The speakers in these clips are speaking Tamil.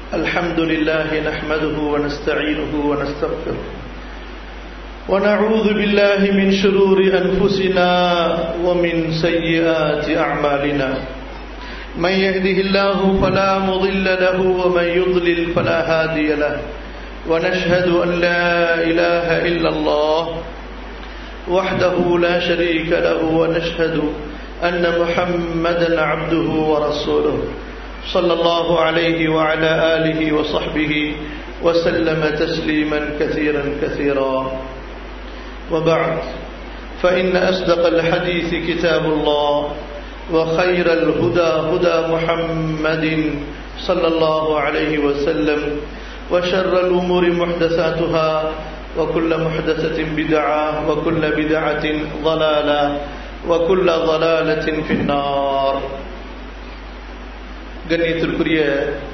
الحمد لله نحمده ونستعينه ونستغفره ونعوذ بالله من شرور أنفسنا ومن سيئات أعمالنا من يهده الله فلا مضل له ومن يضلل فلا هادي له ونشهد أن لا إله إلا الله وحده لا شريك له ونشهد أن محمدا عبده ورسوله صلى الله عليه وعلى آله وصحبه وسلم تسليما كثيرا كثيرا وبعد فإن أصدق الحديث كتاب الله وخير الهدى هدى محمد صلى الله عليه وسلم وشر الأمور محدثاتها وكل محدثة بدعة وكل بدعة ضلالة وكل ضلالة في النار கண்ணியத்திற்குரிய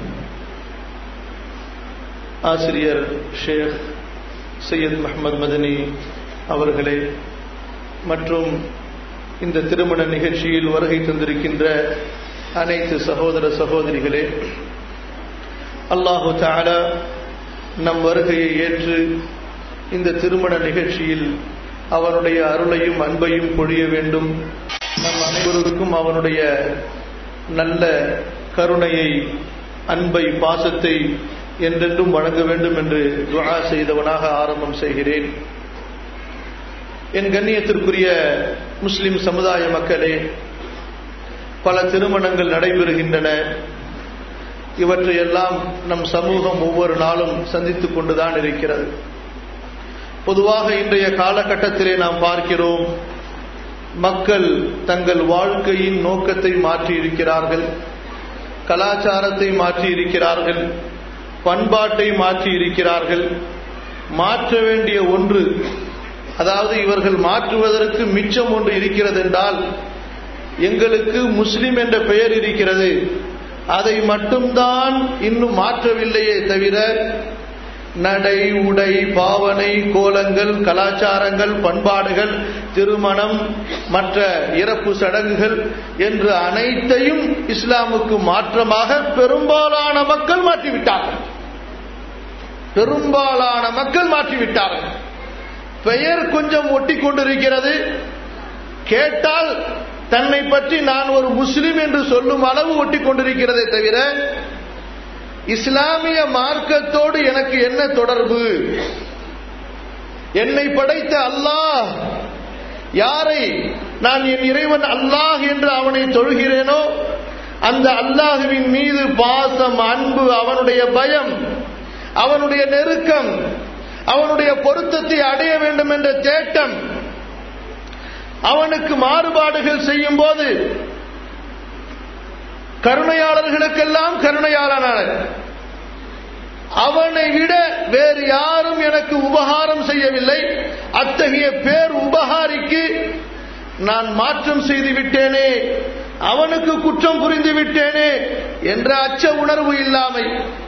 ஆசிரியர் ஷேக் சையத் முகமது மதனி அவர்களே மற்றும் இந்த திருமண நிகழ்ச்சியில் வருகை தந்திருக்கின்ற அனைத்து சகோதர சகோதரிகளே அல்லாஹு தாலா நம் வருகையை ஏற்று இந்த திருமண நிகழ்ச்சியில் அவனுடைய அருளையும் அன்பையும் பொழிய வேண்டும் நம் அனைவருக்கும் அவனுடைய நல்ல கருணையை அன்பை பாசத்தை என்றென்றும் வழங்க வேண்டும் என்று துவா செய்தவனாக ஆரம்பம் செய்கிறேன் என் கண்ணியத்திற்குரிய முஸ்லிம் சமுதாய மக்களே பல திருமணங்கள் நடைபெறுகின்றன இவற்றையெல்லாம் நம் சமூகம் ஒவ்வொரு நாளும் சந்தித்துக் கொண்டுதான் இருக்கிறது பொதுவாக இன்றைய காலகட்டத்திலே நாம் பார்க்கிறோம் மக்கள் தங்கள் வாழ்க்கையின் நோக்கத்தை மாற்றி இருக்கிறார்கள் கலாச்சாரத்தை மாற்றி இருக்கிறார்கள் பண்பாட்டை மாற்றி இருக்கிறார்கள் மாற்ற வேண்டிய ஒன்று அதாவது இவர்கள் மாற்றுவதற்கு மிச்சம் ஒன்று இருக்கிறது என்றால் எங்களுக்கு முஸ்லிம் என்ற பெயர் இருக்கிறது அதை மட்டும்தான் இன்னும் மாற்றவில்லையே தவிர நடை உடை பாவனை கோலங்கள் கலாச்சாரங்கள் பண்பாடுகள் திருமணம் மற்ற இறப்பு சடங்குகள் என்று அனைத்தையும் இஸ்லாமுக்கு மாற்றமாக பெரும்பாலான மக்கள் மாற்றிவிட்டார்கள் பெரும்பாலான மக்கள் மாற்றிவிட்டார்கள் பெயர் கொஞ்சம் ஒட்டி கொண்டிருக்கிறது கேட்டால் தன்னை பற்றி நான் ஒரு முஸ்லிம் என்று சொல்லும் அளவு ஒட்டி கொண்டிருக்கிறதே தவிர இஸ்லாமிய மார்க்கத்தோடு எனக்கு என்ன தொடர்பு என்னை படைத்த அல்லாஹ் யாரை நான் என் இறைவன் அல்லாஹ் என்று அவனை தொழுகிறேனோ அந்த அல்லாஹுவின் மீது பாசம் அன்பு அவனுடைய பயம் அவனுடைய நெருக்கம் அவனுடைய பொருத்தத்தை அடைய வேண்டும் என்ற தேட்டம் அவனுக்கு மாறுபாடுகள் செய்யும் போது கருணையாளர்களுக்கெல்லாம் கருணையாளனான அவனை விட வேறு யாரும் எனக்கு உபகாரம் செய்யவில்லை அத்தகைய பேர் உபகாரிக்கு நான் மாற்றம் செய்து விட்டேனே அவனுக்கு குற்றம் புரிந்து விட்டேனே என்ற அச்ச உணர்வு இல்லாமை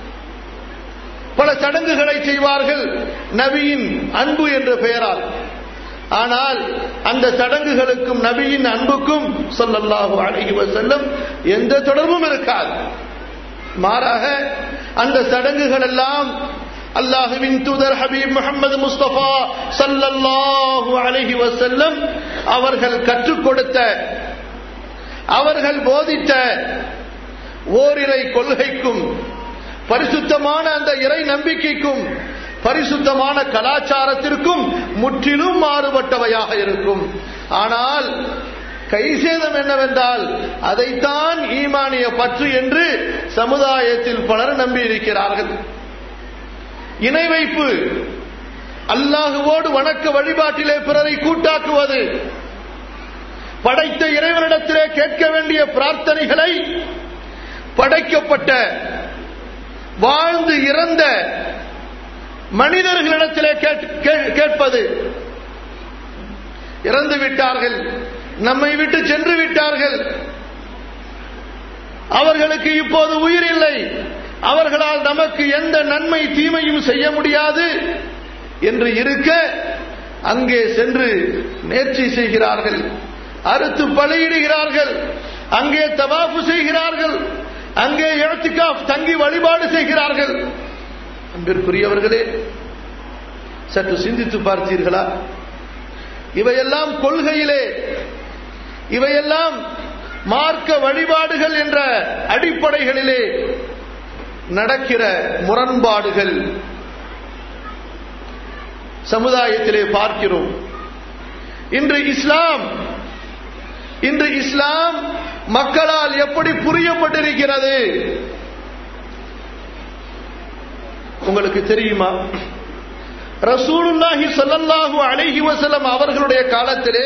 பல சடங்குகளை செய்வார்கள் நபியின் அன்பு என்ற பெயரால் ஆனால் அந்த சடங்குகளுக்கும் நபியின் அன்புக்கும் சொல்லல்லாஹு அழகி செல்லும் எந்த தொடர்பும் இருக்காது மாறாக அந்த சடங்குகள் எல்லாம் அல்லாஹுவின் தூதர் ஹபீப் முகமது முஸ்தபா சல்லல்லாஹு அழகி வசல்லம் அவர்கள் கற்றுக் கொடுத்த அவர்கள் போதித்த ஓரிரை கொள்கைக்கும் பரிசுத்தமான அந்த இறை நம்பிக்கைக்கும் பரிசுத்தமான கலாச்சாரத்திற்கும் முற்றிலும் மாறுபட்டவையாக இருக்கும் ஆனால் கைசேதம் என்னவென்றால் அதைத்தான் ஈமானிய பற்று என்று சமுதாயத்தில் பலர் நம்பி இருக்கிறார்கள் இணை வைப்பு அல்லாஹுவோடு வணக்க வழிபாட்டிலே பிறரை கூட்டாக்குவது படைத்த இறைவனிடத்திலே கேட்க வேண்டிய பிரார்த்தனைகளை படைக்கப்பட்ட வாழ்ந்து இறந்த மனிதர்களிடத்திலே கேட்பது இறந்து விட்டார்கள் நம்மை விட்டு சென்று விட்டார்கள் அவர்களுக்கு இப்போது உயிர் இல்லை அவர்களால் நமக்கு எந்த நன்மை தீமையும் செய்ய முடியாது என்று இருக்க அங்கே சென்று நேர்ச்சி செய்கிறார்கள் அறுத்து பலியிடுகிறார்கள் அங்கே தவாஃபு செய்கிறார்கள் அங்கே இழத்திக்காஃப் தங்கி வழிபாடு செய்கிறார்கள் அன்பிற்குரியவர்களே சற்று சிந்தித்து பார்த்தீர்களா இவையெல்லாம் கொள்கையிலே இவையெல்லாம் மார்க்க வழிபாடுகள் என்ற அடிப்படைகளிலே நடக்கிற முரண்பாடுகள் சமுதாயத்திலே பார்க்கிறோம் இன்று இஸ்லாம் இன்று இஸ்லாம் மக்களால் எப்படி புரியப்பட்டிருக்கிறது உங்களுக்கு தெரியுமா ரசூலுல்லாஹி ஸல்லல்லாஹு அலைஹி வஸல்லம் அவர்களுடைய காலத்திலே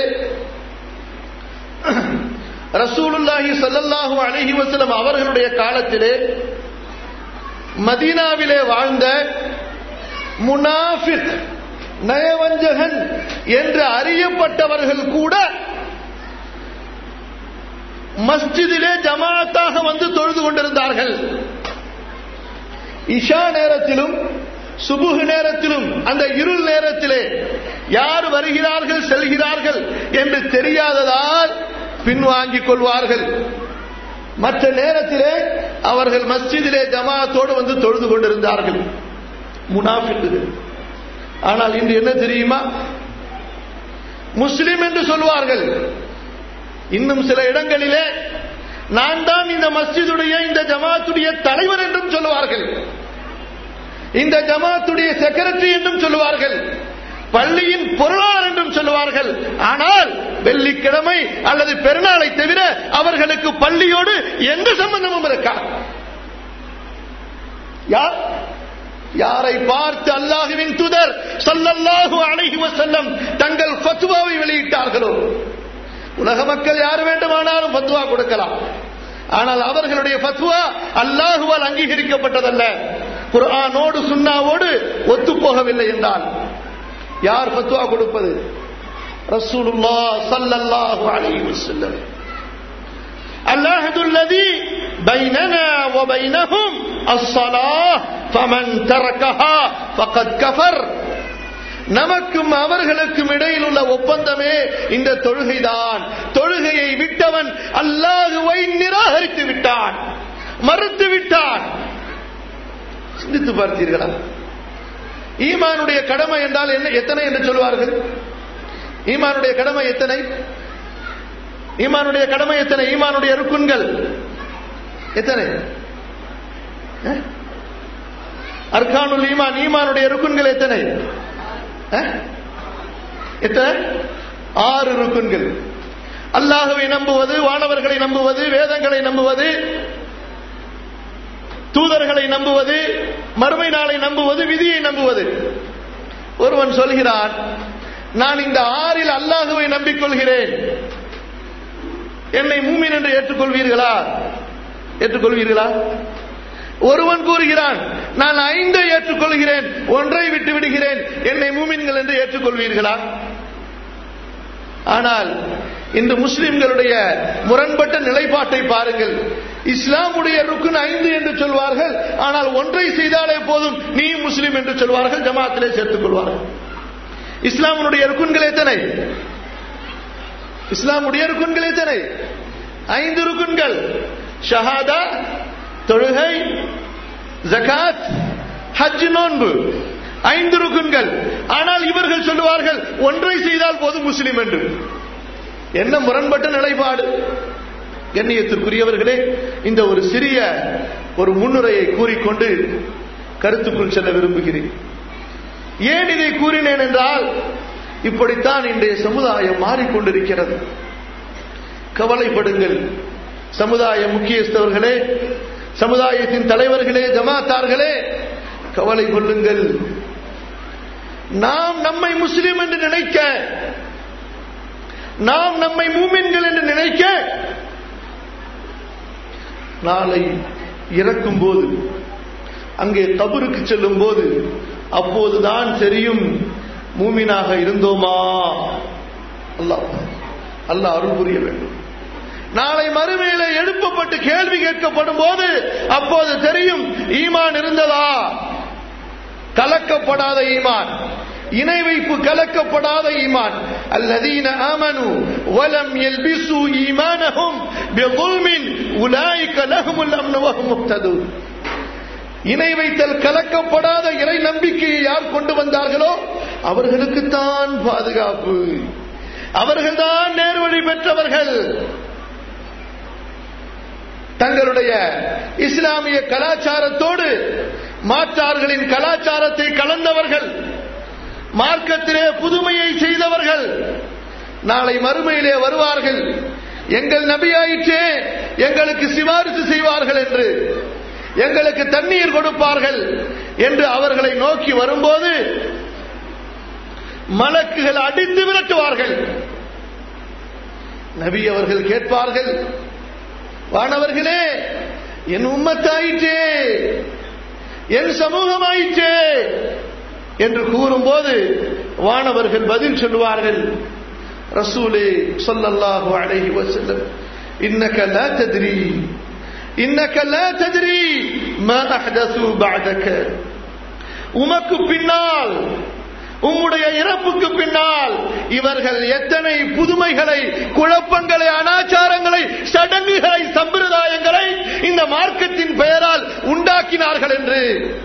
ரசூலுல்லாஹி ஸல்லல்லாஹு அலைஹி வஸல்லம் அவர்களுடைய காலத்திலே மதீனாவிலே வாழ்ந்த முனாஃபிக் நயவஞ்சகன் என்று அறியப்பட்டவர்கள் கூட மஸ்ஜிதிலே ஜமாத்தாக வந்து தொழுது கொண்டிருந்தார்கள் இஷா நேரத்திலும் சுபுகு நேரத்திலும் அந்த இருள் நேரத்திலே யார் வருகிறார்கள் செல்கிறார்கள் என்று தெரியாததால் பின்வாங்கிக் கொள்வார்கள் மற்ற நேரத்திலே அவர்கள் மஸ்ஜிதிலே ஜமாத்தோடு வந்து தொழுது கொண்டிருந்தார்கள் முனாஃபிக்குகள் ஆனால் இன்று என்ன தெரியுமா முஸ்லிம் என்று சொல்வார்கள் இன்னும் சில இடங்களிலே நான் தான் இந்த மஸ்ஜிதுடைய இந்த ஜமாத்துடைய தலைவர் என்றும் சொல்லுவார்கள் இந்த ஜமாத்துடைய செக்ரட்டரி என்றும் சொல்லுவார்கள் பள்ளியின் பொருளாளர் என்றும் சொல்லுவார்கள் ஆனால் வெள்ளிக்கிழமை அல்லது பெருநாளை தவிர அவர்களுக்கு பள்ளியோடு எந்த சம்பந்தமும் இருக்கா யார் யாரை பார்த்து அல்லாஹுவின் துதர் சல்லல்லாஹு அலைஹி வஸல்லம் தங்கள் ஃபத்வாவை வெளியிட்டார்களோ உலக மக்கள் யார் வேண்டுமானாலும் ஃபத்வா கொடுக்கலாம் ஆனால் அவர்களுடைய ஃபத்வா அல்லாஹுவால் அங்கீகரிக்கப்பட்டதல்ல குர்ஆனோடு சுன்னாவோடு ஒத்து போகவில்லை என்றால் யார் ஃபத்வா கொடுப்பது ரசூலுல்லாஹ் ஸல்லல்லாஹு அலைஹி வஸல்லம் العهد الذي بيننا وبينهم الصلاة فمن تركها فقد كفر நமக்கும் அவர்களுக்கும் இடையில் உள்ள ஒப்பந்தமே இந்த தொழுகைதான் தொழுகையை விட்டவன் அல்லாஹுவை நிராகரித்து விட்டான் மறுத்து விட்டான் சிந்தித்து பார்த்தீர்களா ஈமானுடைய கடமை என்றால் என்ன எத்தனை என்று சொல்வார்கள் ஈமானுடைய கடமை எத்தனை ஈமானுடைய கடமை எத்தனை ஈமானுடைய ருக்குன்கள் எத்தனை அர்கானுல் ஈமான் ஈமானுடைய ருக்குன்கள் எத்தனை எத்தனை ஆறு ருக்குன்கள் அல்லாஹுவை நம்புவது வானவர்களை நம்புவது வேதங்களை நம்புவது தூதர்களை நம்புவது மறுமை நாளை நம்புவது விதியை நம்புவது ஒருவன் சொல்கிறான் நான் இந்த ஆறில் அல்லாஹுவை நம்பிக்கொள்கிறேன் என்னை மூமின் என்று ஏற்றுக்கொள்வீர்களா ஏற்றுக்கொள்வீர்களா ஒருவன் கூறுகிறான் நான் ஐந்தை ஏற்றுக்கொள்கிறேன் ஒன்றை விட்டு விடுகிறேன் என்னை மூமின்கள் என்று ஏற்றுக்கொள்வீர்களா ஆனால் இன்று முஸ்லிம்களுடைய முரண்பட்ட நிலைப்பாட்டை பாருங்கள் இஸ்லாமுடைய ருக்குன் ஐந்து என்று சொல்வார்கள் ஆனால் ஒன்றை செய்தாலே போதும் நீ முஸ்லிம் என்று சொல்வார்கள் ஜமாத்திலே சேர்த்துக் கொள்வார்கள் இஸ்லாமுடைய ருக்குன்கள் எத்தனை இஸ்லாமுடைய ருக்குன்கள் எத்தனை ஐந்து ருக்குன்கள் ஷஹாதா தொழுகை ஜகாத் ஹஜ் நோன்பு ஐந்து ருக்குன்கள் ஆனால் இவர்கள் சொல்லுவார்கள் ஒன்றை செய்தால் போதும் முஸ்லிம் என்று என்ன முரண்பட்ட நிலைப்பாடு கண்ணியத்திற்குரியவர்களே இந்த ஒரு சிறிய ஒரு முன்னுரையை கூறிக்கொண்டு கருத்துக்குள் செல்ல விரும்புகிறேன் ஏன் இதை கூறினேன் என்றால் இப்படித்தான் இன்றைய சமுதாயம் மாறிக்கொண்டிருக்கிறது கவலைப்படுங்கள் சமுதாய முக்கியஸ்தவர்களே சமுதாயத்தின் தலைவர்களே ஜமாத்தார்களே கவலை கொள்ளுங்கள் நாம் நம்மை முஸ்லிம் என்று நினைக்க நாம் நம்மை மூமின்கள் என்று நினைக்க நாளை இறக்கும் போது அங்கே கபருக்கு செல்லும் போது அப்போதுதான் தெரியும் மூமினாக இருந்தோமா அல்லாஹ் அல்லாஹ் அருள் புரிய வேண்டும் நாளை மறுமையில எழுப்பப்பட்டு கேள்வி கேட்கப்படும் போது அப்போது தெரியும் ஈமான் இருந்ததா கலக்கப்படாத ஈமான் இணை வைப்பு கலக்கப்படாத ஈமான் அல்லதீன ஆமனு வலம் யல்பிசு ஈமானஹும் பிظுல்மின் உலாயிக லஹுமுல் அம்னு வஹும் முஹ்ததூன் இணை வைத்தல் கலக்கப்படாத இறை நம்பிக்கையை யார் கொண்டு வந்தார்களோ அவர்களுக்குத்தான் பாதுகாப்பு அவர்கள்தான் நேர்வழி பெற்றவர்கள் தங்களுடைய இஸ்லாமிய கலாச்சாரத்தோடு மாற்றார்களின் கலாச்சாரத்தை கலந்தவர்கள் மார்க்கத்திலே புதுமையை செய்தவர்கள் நாளை மறுமையிலே வருவார்கள் எங்கள் நபியாயிற்றே எங்களுக்கு சிபாரிசு செய்வார்கள் என்று எங்களுக்கு தண்ணீர் கொடுப்பார்கள் என்று அவர்களை நோக்கி வரும்போது மலக்குகள் அடித்து விரட்டுவார்கள் நபி அவர்கள் கேட்பார்கள் வானவர்களே என் உம்மத்தாயிற்றே என் சமூகமாயிற்றே என்று கூறும்போது வானவர்கள் பதில் சொல்லுவார்கள் ரசூலே சொல்லல்லாஹு அலைஹி வஸல்லம் இன்னக லா தத்ரி இன்னக லா தத்ரி மா அஹ்தஸு பஅதக உமக்கு பின்னால் உம்முடைய இறப்புக்கு பின்னால் இவர்கள் எத்தனை புதுமைகளை குழப்பங்களை அனாச்சாரங்களை சடங்குகளை சம்பிரதாயங்களை இந்த மார்க்கத்தின் பெயரால் உண்டாக்கினார்கள் என்று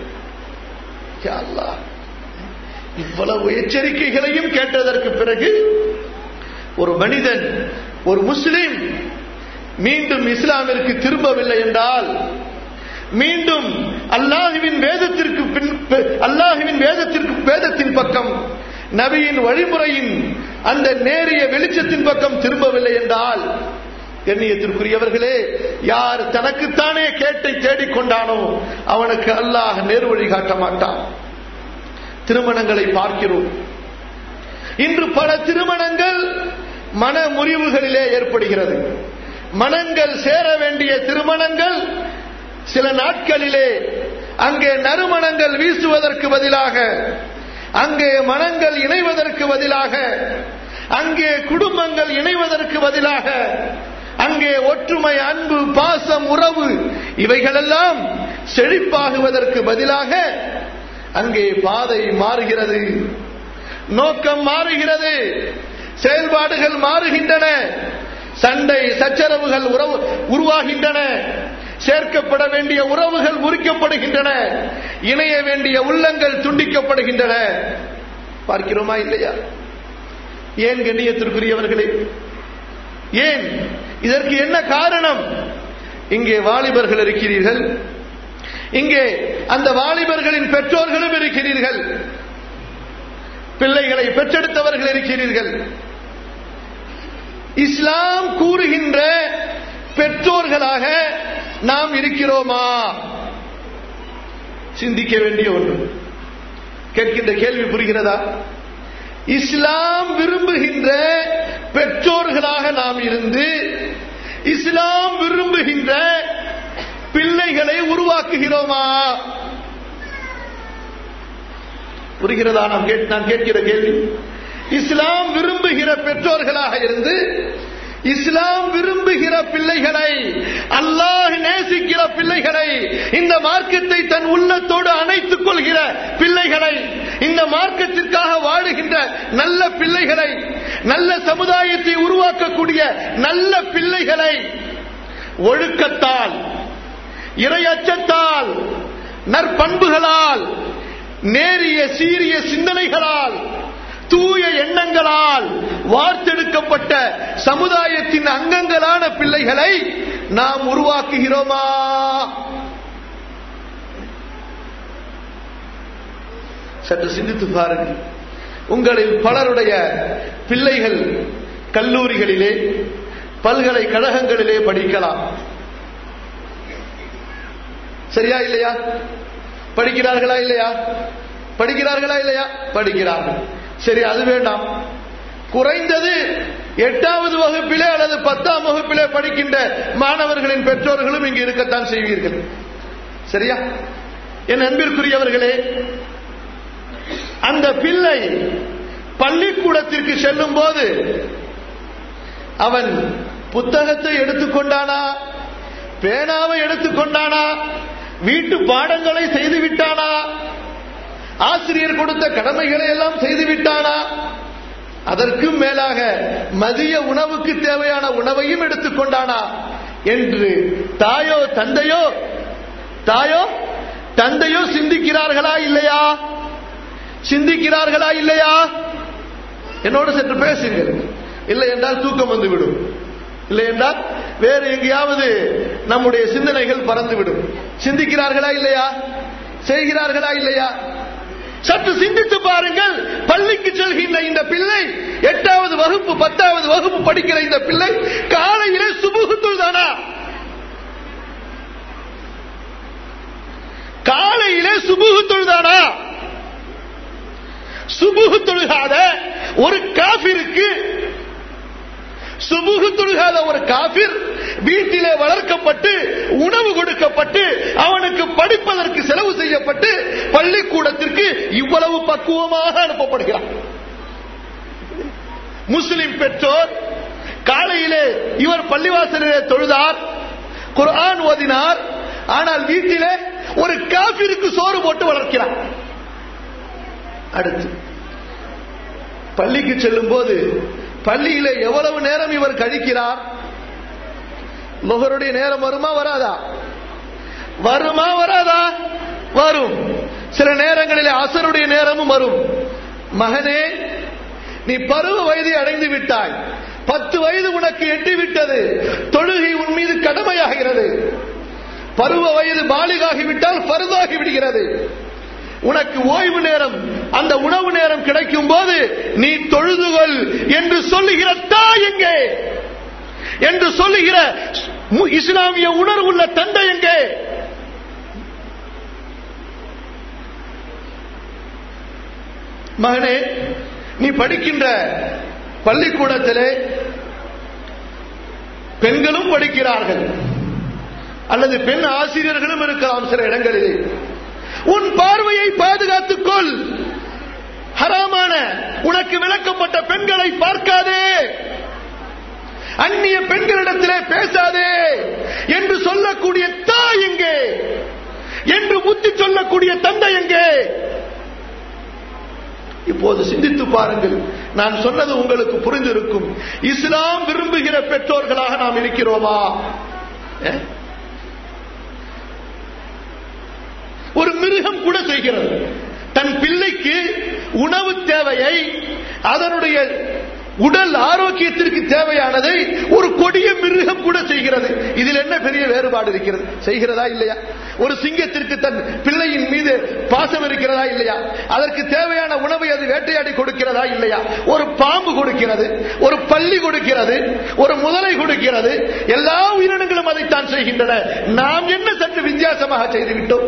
யா அல்லாஹ் இவ்வளவு எச்சரிக்கைகளையும் கேட்டதற்கு பிறகு ஒரு மனிதன் ஒரு முஸ்லிம் மீண்டும் இஸ்லாமிற்கு திரும்பவில்லை என்றால் மீண்டும் அல்லாஹுவின் வேதத்திற்கு பின் அல்லாஹுவின் வேதத்திற்கு வேதத்தின் பக்கம் நபியின் வழிமுறையின் அந்த நேரிய வெளிச்சத்தின் பக்கம் திரும்பவில்லை என்றால் கண்ணியத்திற்குரியவர்களே யார் தனக்குத்தானே கேட்டை தேடிக்கொண்டானோ அவனுக்கு அல்லாஹ் நேர் வழி காட்ட மாட்டான் திருமணங்களை பார்க்கிறோம் இன்று பல திருமணங்கள் மன முறிவுகளிலே ஏற்படுகிறது மனங்கள் சேர வேண்டிய திருமணங்கள் சில நாட்களிலே அங்கே நறுமணங்கள் வீசுவதற்கு பதிலாக அங்கே மனங்கள் இணைவதற்கு பதிலாக அங்கே குடும்பங்கள் இணைவதற்கு பதிலாக அங்கே ஒற்றுமை அன்பு பாசம் உறவு இவைகளெல்லாம் செழிப்பாகுவதற்கு பதிலாக அங்கே பாதை மாறுகிறது நோக்கம் மாறுகிறது செயல்பாடுகள் மாறுகின்றன சண்டை சச்சரவுகள் உறவு உருவாகின்றன சேர்க்கப்பட வேண்டிய உறவுகள் முறிக்கப்படுகின்றன இணைய வேண்டிய உள்ளங்கள் துண்டிக்கப்படுகின்றன பார்க்கிறோமா இல்லையா ஏன் கண்ணியத்திற்குரியவர்களே ஏன் இதற்கு என்ன காரணம் இங்கே வாலிபர்கள் இருக்கிறீர்கள் இங்கே அந்த வாலிபர்களின் பெற்றோர்களும் இருக்கிறீர்கள் பிள்ளைகளை பெற்றெடுத்தவர்கள் இருக்கிறீர்கள் இஸ்லாம் கூறுகின்ற பெற்றோர்களாக நாம் இருக்கிறோமா சிந்திக்க வேண்டிய ஒன்று கேட்கின்ற கேள்வி புரிகிறதா இஸ்லாம் விரும்புகின்ற பெற்றோர்களாக நாம் இருந்து இஸ்லாம் விரும்புகின்ற பிள்ளைகளை உருவாக்குகிறோமா புரிகிறதா நாம் கேட் நான் கேட்கிற கேள்வி இஸ்லாம் விரும்புகிற பெற்றோர்களாக இருந்து இஸ்லாம் விரும்புகிற பிள்ளைகளை அல்லாஹ் நேசிக்கிற பிள்ளைகளை இந்த மார்க்கத்தை தன் உள்ளத்தோடு அணைத்துக் கொள்கிற பிள்ளைகளை இந்த மார்க்கத்திற்காக வாழுகின்ற நல்ல பிள்ளைகளை நல்ல சமுதாயத்தை உருவாக்கக்கூடிய நல்ல பிள்ளைகளை ஒழுக்கத்தால் இறை அச்சத்தால் நற்பண்புகளால் நேரிய சீரிய சிந்தனைகளால் தூய எண்ணங்களால் வார்த்தெடுக்கப்பட்ட சமுதாயத்தின் அங்கங்களான பிள்ளைகளை நாம் உருவாக்குகிறோமா சற்று சிந்தித்து பாருங்கள் உங்களில் பலருடைய பிள்ளைகள் கல்லூரிகளிலே பல்கலைக்கழகங்களிலே படிக்கலாம் சரியா இல்லையா படிக்கிறார்களா இல்லையா படிக்கிறார்களா இல்லையா படிக்கிறார்கள் சரி அது வேண்டாம் குறைந்தது எட்டாவது வகுப்பிலே அல்லது பத்தாம் வகுப்பிலே படிக்கின்ற மாணவர்களின் பெற்றோர்களும் இங்கு இருக்கத்தான் செய்வீர்கள் சரியா என் அன்பிற்குரியவர்களே அந்த பிள்ளை பள்ளிக்கூடத்திற்கு செல்லும் போது அவன் புத்தகத்தை எடுத்துக்கொண்டானா பேனாவை எடுத்துக்கொண்டானா வீட்டு பாடங்களை செய்து விட்டானா ஆசிரியர் கொடுத்த கடமைகளை எல்லாம் செய்து விட்டானா அதற்கும் மேலாக மதிய உணவுக்கு தேவையான உணவையும் எடுத்துக்கொண்டானா என்று தாயோ தந்தையோ தாயோ தந்தையோ சிந்திக்கிறார்களா இல்லையா சிந்திக்கிறார்களா இல்லையா என்னோடு சற்று பேசுங்கள் இல்லை என்றால் தூக்கம் வந்துவிடும் இல்லை என்றால் வேறு எங்கேயாவது நம்முடைய சிந்தனைகள் பறந்துவிடும் சிந்திக்கிறார்களா இல்லையா செய்கிறார்களா இல்லையா சற்று சிந்தித்து பாருங்கள் பள்ளிக்கு செல்கின்ற இந்த பிள்ளை எட்டாவது வகுப்பு பத்தாவது வகுப்பு படிக்கிற இந்த பிள்ளை காலையிலே சுபுகுத்துள் தானா காலையிலே சுபுகு தொழுதானா சுபுகு தொழுகாத ஒரு காபிருக்கு சுபுகு தொழுகாத ஒரு காபிர் வீட்டிலே வளர்க்கப்பட்டு உணவு கொடுக்கப்பட்டு அவனுக்கு படிப்பதற்கு செலவு செய்யப்பட்டு பள்ளிக்கூடத்திற்கு இவ்வளவு பக்குவமாக அனுப்பப்படுகிறான் முஸ்லிம் பெற்றோர் காலையிலே இவர் பள்ளிவாசலிலே தொழுதார் குர்ஆன் ஓதினார் ஆனால் வீட்டிலே ஒரு காபிருக்கு சோறு போட்டு வளர்க்கிறார் அடுத்து பள்ளிக்கு செல்லும் போது பள்ளியிலே எவ்வளவு நேரம் இவர் கழிக்கிறார் முகருடைய நேரம் வருமா வராதா வருமா வராதா வரும் சில நேரங்களிலே அசருடைய நேரமும் வரும் மகனே நீ பருவ வயதை அடைந்து விட்டாய் பத்து வயது உனக்கு எட்டி விட்டது தொழுகை உன் மீது கடமையாகிறது பருவ வயது பாலிகாகிவிட்டால் பருதாகி விடுகிறது உனக்கு ஓய்வு நேரம் அந்த உணவு நேரம் கிடைக்கும் போது நீ தொழுதுகொள் என்று சொல்லுகிற தாய் எங்கே என்று சொல்லுகிற மு- இஸ்லாமிய உணர்வுள்ள தந்தை எங்கே மகனே நீ படிக்கின்ற பள்ளிக்கூடத்திலே பெண்களும் படிக்கிறார்கள் அல்லது பெண் ஆசிரியர்களும் இருக்கலாம் சில இடங்களிலே உன் பார்வையை பாதுகாத்துக் கொள் ஹராமான உனக்கு விளக்கப்பட்ட பெண்களை பார்க்காதே அந்நிய பெண்களிடத்திலே பேசாதே என்று சொல்லக்கூடிய தாய் எங்கே என்று புத்தி சொல்லக்கூடிய தந்தை எங்கே இப்போது சிந்தித்து பாருங்கள் நான் சொன்னது உங்களுக்கு புரிந்திருக்கும் இஸ்லாம் விரும்புகிற பெற்றோர்களாக நாம் இருக்கிறோமா அஹ்? ஒரு மிருகம் கூட செய்கிறது தன் பிள்ளைக்கு உணவு தேவையை அதனுடைய உடல் ஆரோக்கியத்திற்கு தேவையானதை ஒரு கொடிய மிருகம் கூட செய்கிறது இதில் என்ன பெரிய வேறுபாடு இருக்கிறது செய்கிறதா இல்லையா ஒரு சிங்கத்திற்கு தன் பிள்ளையின் மீது பாசம் இருக்கிறதா இல்லையா அதற்கு தேவையான உணவை அது வேட்டையாடி கொடுக்கிறதா இல்லையா ஒரு பாம்பு கொடுக்கிறது ஒரு பள்ளி கொடுக்கிறது ஒரு முதலை கொடுக்கிறது எல்லா உயிரினங்களும் அதைத்தான் செய்கின்றன நாம் என்ன சற்று வித்தியாசமாக செய்துவிட்டோம்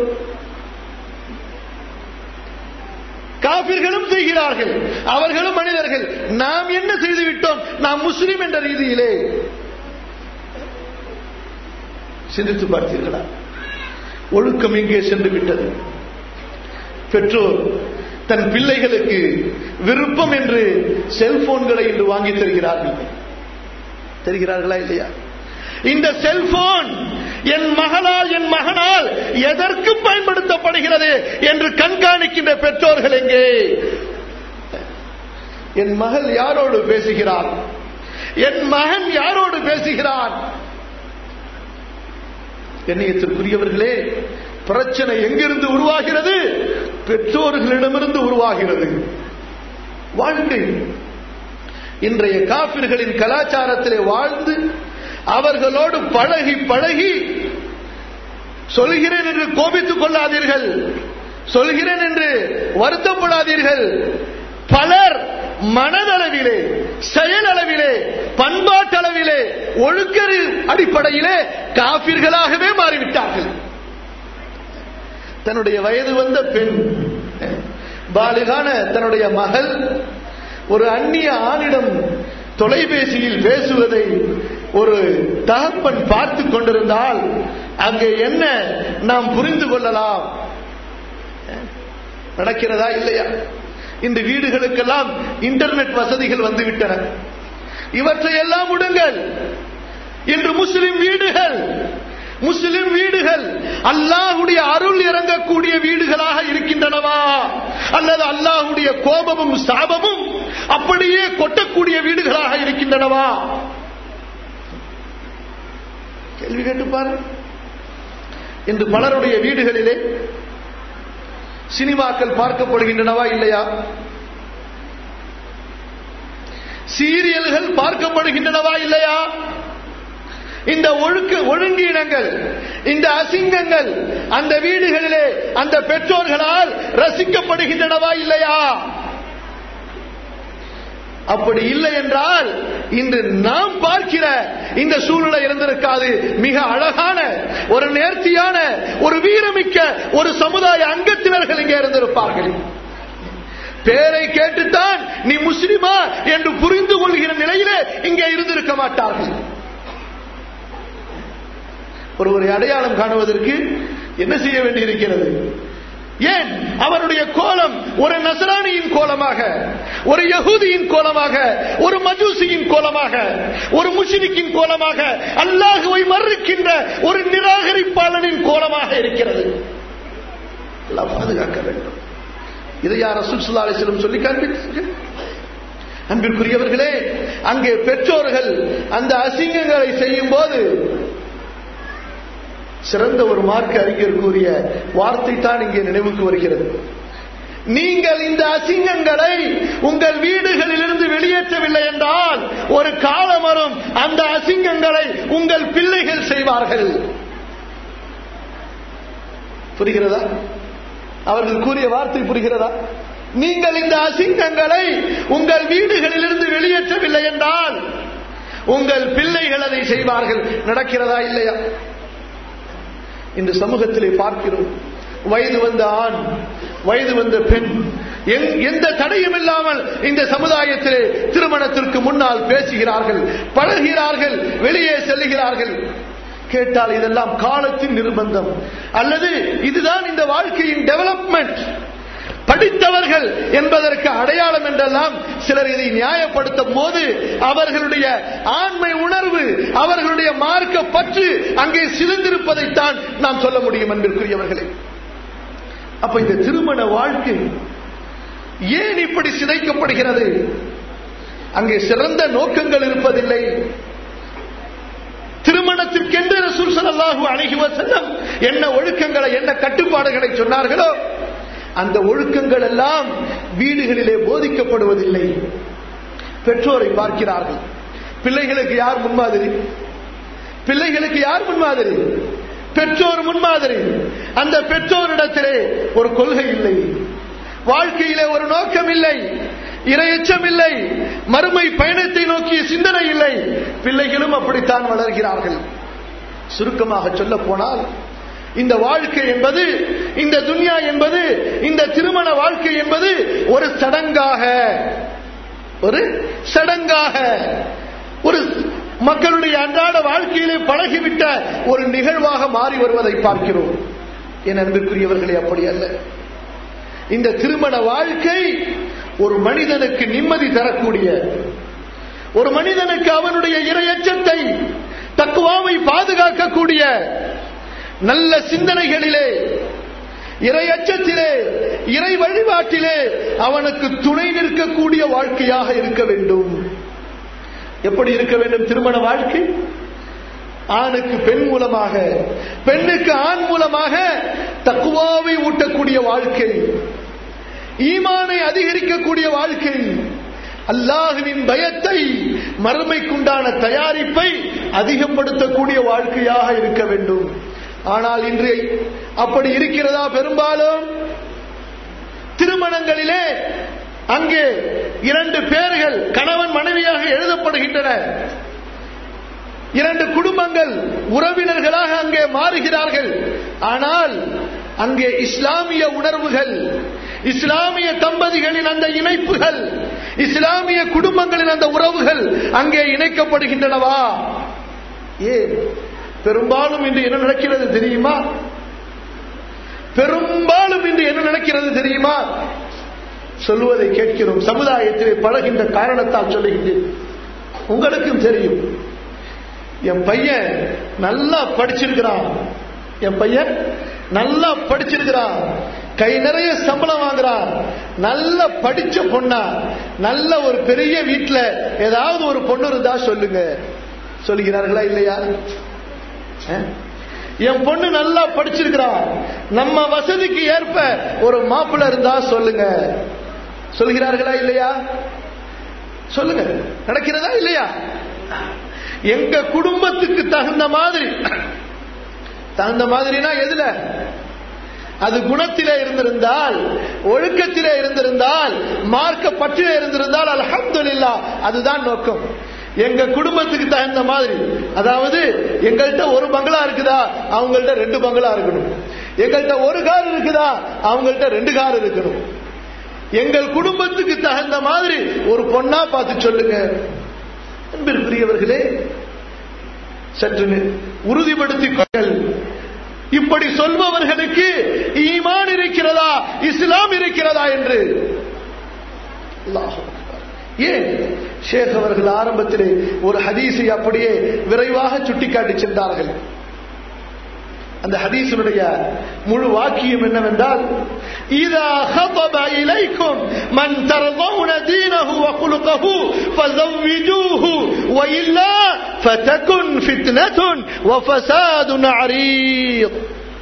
காபிர்களும் செய்கிறார்கள் அவர்களும் மனிதர்கள் நாம் என்ன செய்து விட்டோம் நாம் முஸ்லிம் என்ற ரீதியிலே சிந்தித்து பார்த்தீர்களா ஒழுக்கம் எங்கே சென்று விட்டது பெற்றோர் தன் பிள்ளைகளுக்கு விருப்பம் என்று செல்போன்களை இன்று வாங்கி தருகிறார்கள் தருகிறார்களா இல்லையா இந்த செல்போன் என் மகளால் என் மகனால் எதற்கு பயன்படுத்தப்படுகிறது என்று கண்காணிக்கின்ற பெற்றோர்கள் எங்கே என் மகள் யாரோடு பேசுகிறார் என் மகன் யாரோடு பேசுகிறான் கண்ணியத்திற்குரியவர்களே பிரச்சனை எங்கிருந்து உருவாகிறது பெற்றோர்களிடமிருந்து உருவாகிறது வாழ்க்கை இன்றைய காபிர்களின் கலாச்சாரத்திலே வாழ்ந்து அவர்களோடு பழகி பழகி சொல்கிறேன் என்று கோபித்துக் கொள்ளாதீர்கள் சொல்கிறேன் என்று வருத்தப்படாதீர்கள் பலர் மனதளவிலே செயலளவிலே பண்பாட்டளவிலே ஒழுக்கரு அடிப்படையிலே காபிர்களாகவே மாறிவிட்டார்கள் தன்னுடைய வயது வந்த பெண் பாலிகான தன்னுடைய மகள் ஒரு அந்நிய ஆணிடம் தொலைபேசியில் பேசுவதை ஒரு தகப்பன் பார்த்து கொண்டிருந்தால் அங்கே என்ன நாம் புரிந்து கொள்ளலாம் நடக்கிறதா இல்லையா இந்த வீடுகளுக்கெல்லாம் இன்டர்நெட் வசதிகள் வந்துவிட்டன இவற்றை எல்லாம் விடுங்கள் இன்று முஸ்லிம் வீடுகள் முஸ்லிம் வீடுகள் அல்லாஹுடைய அருள் இறங்கக்கூடிய வீடுகளாக இருக்கின்றனவா அல்லது அல்லாஹுடைய கோபமும் சாபமும் அப்படியே கொட்டக்கூடிய வீடுகளாக இருக்கின்றனவா கேள்வி கேட்டுப்பாரு இன்று பலருடைய வீடுகளிலே சினிமாக்கள் பார்க்கப்படுகின்றனவா இல்லையா சீரியல்கள் பார்க்கப்படுகின்றனவா இல்லையா இந்த ஒழுக்க ஒழுங்கீனங்கள் இந்த அசிங்கங்கள் அந்த வீடுகளிலே அந்த பெற்றோர்களால் ரசிக்கப்படுகின்றனவா இல்லையா அப்படி இல்லை என்றால் இன்று நாம் பார்க்கிற இந்த சூழ்நிலை இருந்திருக்காது மிக அழகான ஒரு நேர்த்தியான ஒரு வீரமிக்க ஒரு சமுதாய அங்கத்தினர்கள் இங்கே இருந்திருப்பார்கள் பேரை கேட்டுத்தான் நீ முஸ்லிமா என்று புரிந்து கொள்கிற நிலையிலே இங்கே இருந்திருக்க மாட்டார்கள் ஒருவரை அடையாளம் காணுவதற்கு என்ன செய்ய வேண்டியிருக்கிறது ஏன் அவருடைய கோலம் ஒரு நசராணியின் கோலமாக ஒரு யகுதியின் கோலமாக ஒரு மஜூசியின் கோலமாக ஒரு முஷினிக்கின் கோலமாக அல்லாஹுவை மறுக்கின்ற ஒரு நிராகரிப்பாளனின் கோலமாக இருக்கிறது எல்லாம் பாதுகாக்க வேண்டும் இதை யார் ரசூல் சுல்லா அலிஸ்லம் சொல்லி காண்பித்தார்கள் அன்பிற்குரியவர்களே அங்கே பெற்றோர்கள் அந்த அசிங்கங்களை செய்யும் போது சிறந்த ஒரு மார்க்க அறிஞர் கூறிய வார்த்தை தான் இங்கே நினைவுக்கு வருகிறது நீங்கள் இந்த அசிங்கங்களை உங்கள் வீடுகளிலிருந்து வெளியேற்றவில்லை என்றால் ஒரு காலம் வரும் அந்த அசிங்கங்களை உங்கள் பிள்ளைகள் செய்வார்கள் புரிகிறதா அவர்கள் கூறிய வார்த்தை புரிகிறதா நீங்கள் இந்த அசிங்கங்களை உங்கள் வீடுகளிலிருந்து வெளியேற்றவில்லை என்றால் உங்கள் பிள்ளைகள் அதை செய்வார்கள் நடக்கிறதா இல்லையா இந்த சமூகத்திலே பார்க்கிறோம் வயது வந்த ஆண் வயது வந்த பெண் எந்த தடையும் இல்லாமல் இந்த சமுதாயத்திலே திருமணத்திற்கு முன்னால் பேசுகிறார்கள் பழகிறார்கள் வெளியே செல்லுகிறார்கள் கேட்டால் இதெல்லாம் காலத்தின் நிர்பந்தம் அல்லது இதுதான் இந்த வாழ்க்கையின் டெவலப்மெண்ட் படித்தவர்கள் என்பதற்கு அடையாளம் என்றெல்லாம் சிலர் இதை நியாயப்படுத்தும் போது அவர்களுடைய ஆண்மை உணர்வு அவர்களுடைய மார்க்க பற்று அங்கே சிதைந்திருப்பதைத்தான் நாம் சொல்ல முடியும் அன்பிற்குரியவர்களே அப்ப இந்த திருமண வாழ்க்கை ஏன் இப்படி சிதைக்கப்படுகிறது அங்கே சிறந்த நோக்கங்கள் இருப்பதில்லை திருமணத்திற்கென்று ரசூல் ஸல்லல்லாஹு அலைஹி வஸல்லம் என்ன ஒழுக்கங்களை என்ன கட்டுப்பாடுகளை சொன்னார்களோ அந்த ஒழுக்கங்கள் எல்லாம் வீடுகளிலே போதிக்கப்படுவதில்லை பெற்றோரை பார்க்கிறார்கள் பிள்ளைகளுக்கு யார் முன்மாதிரி பிள்ளைகளுக்கு யார் முன்மாதிரி பெற்றோர் முன்மாதிரி அந்த பெற்றோரிடத்திலே ஒரு கொள்கை இல்லை வாழ்க்கையிலே ஒரு நோக்கம் இல்லை இரையச்சம் இல்லை மறுமை பயணத்தை நோக்கிய சிந்தனை இல்லை பிள்ளைகளும் அப்படித்தான் வளர்கிறார்கள் சுருக்கமாக சொல்ல போனால் இந்த வாழ்க்கை என்பது இந்த துன்யா என்பது இந்த திருமண வாழ்க்கை என்பது ஒரு சடங்காக ஒரு சடங்காக ஒரு மக்களுடைய அன்றாட வாழ்க்கையிலே பழகிவிட்ட ஒரு நிகழ்வாக மாறி வருவதை பார்க்கிறோம் என் அன்பிற்குரியவர்களே அப்படி அல்ல இந்த திருமண வாழ்க்கை ஒரு மனிதனுக்கு நிம்மதி தரக்கூடிய ஒரு மனிதனுக்கு அவனுடைய இரையச்சத்தை தக்குவாவை பாதுகாக்கக்கூடிய நல்ல சிந்தனைகளிலே இறை அச்சத்திலே இறை வழிபாட்டிலே அவனுக்கு துணை நிற்கக்கூடிய வாழ்க்கையாக இருக்க வேண்டும் எப்படி இருக்க வேண்டும் திருமண வாழ்க்கை ஆணுக்கு பெண் மூலமாக பெண்ணுக்கு ஆண் மூலமாக தக்குவாவை ஊட்டக்கூடிய வாழ்க்கை ஈமானை அதிகரிக்கக்கூடிய வாழ்க்கை அல்லாஹுவின் பயத்தை மறுமைக்குண்டான தயாரிப்பை அதிகப்படுத்தக்கூடிய வாழ்க்கையாக இருக்க வேண்டும் ஆனால் இன்று அப்படி இருக்கிறதா பெரும்பாலும் திருமணங்களிலே அங்கே இரண்டு பேர்கள் கணவன் மனைவியாக எழுதப்படுகின்றன இரண்டு குடும்பங்கள் உறவினர்களாக அங்கே மாறுகிறார்கள் ஆனால் அங்கே இஸ்லாமிய உணர்வுகள் இஸ்லாமிய தம்பதிகளின் அந்த இணைப்புகள் இஸ்லாமிய குடும்பங்களின் அந்த உறவுகள் அங்கே இணைக்கப்படுகின்றனவா ஏன் பெரும்பாலும் இன்று என்ன நடக்கிறது தெரியுமா பெரும்பாலும் இன்று என்ன நடக்கிறது தெரியுமா சொல்லுவதை கேட்கிறோம் சமுதாயத்திலே பழகின்ற காரணத்தால் சொல்லுகின்றேன் உங்களுக்கும் தெரியும் என் பையன் நல்லா படிச்சிருக்கிறான் என் பையன் நல்லா படிச்சிருக்கிறான் கை நிறைய சம்பளம் வாங்குறான் நல்ல படிச்ச பொண்ணா நல்ல ஒரு பெரிய வீட்டுல ஏதாவது ஒரு பொண்ணு இருந்தா சொல்லுங்க சொல்லுகிறார்களா இல்லையா அஹ்? என் பொண்ணு நல்லா படிச்சிருக்கிறா நம்ம வசதிக்கு ஏற்ப ஒரு மாப்பிள்ளை இருந்தா சொல்லுங்க சொல்கிறார்களா இல்லையா சொல்லுங்க நடக்கிறதா இல்லையா எங்க குடும்பத்துக்கு தகுந்த மாதிரி தகுந்த மாதிரினா எதுல அது குணத்திலே இருந்திருந்தால் ஒழுக்கத்திலே இருந்திருந்தால் மார்க்க பற்றிலே இருந்திருந்தால் அல்ஹம்துலில்லாஹ் அதுதான் நோக்கம் எங்க குடும்பத்துக்கு தகுந்த மாதிரி அதாவது எங்கள்கிட்ட ஒரு பங்களா இருக்குதா அவங்கள்ட்ட ரெண்டு பங்களா இருக்கணும் எங்கள்கிட்ட ஒரு கார் இருக்குதா அவங்கள்ட்ட ரெண்டு கார் இருக்கணும் எங்கள் குடும்பத்துக்கு தகுந்த மாதிரி ஒரு பொண்ணா பார்த்து சொல்லுங்க அன்பிற்குரியவர்களே சற்று உறுதிப்படுத்திக் கொள்ளுங்கள் இப்படி சொல்பவர்களுக்கு ஈமான் இருக்கிறதா இஸ்லாம் இருக்கிறதா என்று அல்லாஹ் அக்பர். ஏன் ஷேக் அவர்கள் ஆரம்பத்திலே ஒரு ஹதீஸை அப்படியே விரைவாக சுட்டிக்காட்டி சென்றார்கள் அந்த ஹதீஸினுடைய முழு வாக்கியம் என்னவென்றால் இதா خطب إليكم من ترضون دينه وخلقه فزوجوه وإلا فتكن فتنة وفساد عريض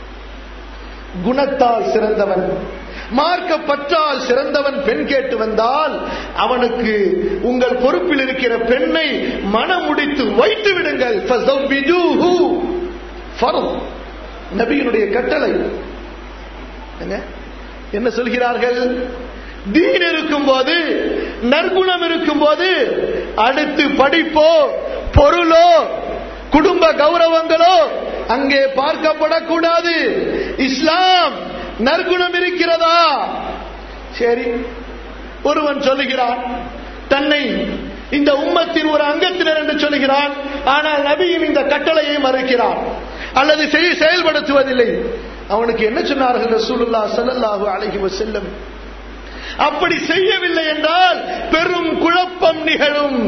குணத்தால் சிறந்தவன் மார்க்க பற்றால் சிறந்தவன் பெண் கேட்டு வந்தால் அவனுக்கு உங்கள் பொறுப்பில் இருக்கிற பெண்ணை மனமுடித்து வைத்து விடுங்கள் فزوجوه. ஃபர்த். நபியினுடைய கட்டளை என்ன? என்ன சொல்கிறார்கள் தீன் இருக்கும்போது நற்குணம் இருக்கும்போது அடுத்து படிப்போ பொருளோ குடும்ப கௌரவங்களோ அங்கே பார்க்கப்படக்கூடாது இஸ்லாம் நற்குணம் இருக்கிறதா சரி ஒருவன் சொல்லுகிறான் தன்னை இந்த உம்மத்தின் ஒரு அங்கத்தினர் என்று சொல்லுகிறான் ஆனால் நபியின் இந்த கட்டளையை மறுக்கிறான் அல்லது செய்- செயல்படுத்துவதில்லை அவனுக்கு என்ன சொன்னார்கள் ரசூலுல்லாஹ் ஸல்லல்லாஹு அலைஹி வஸல்லம் அப்படி செய்யவில்லை என்றால் பெரும் குழப்பம் நிகழும்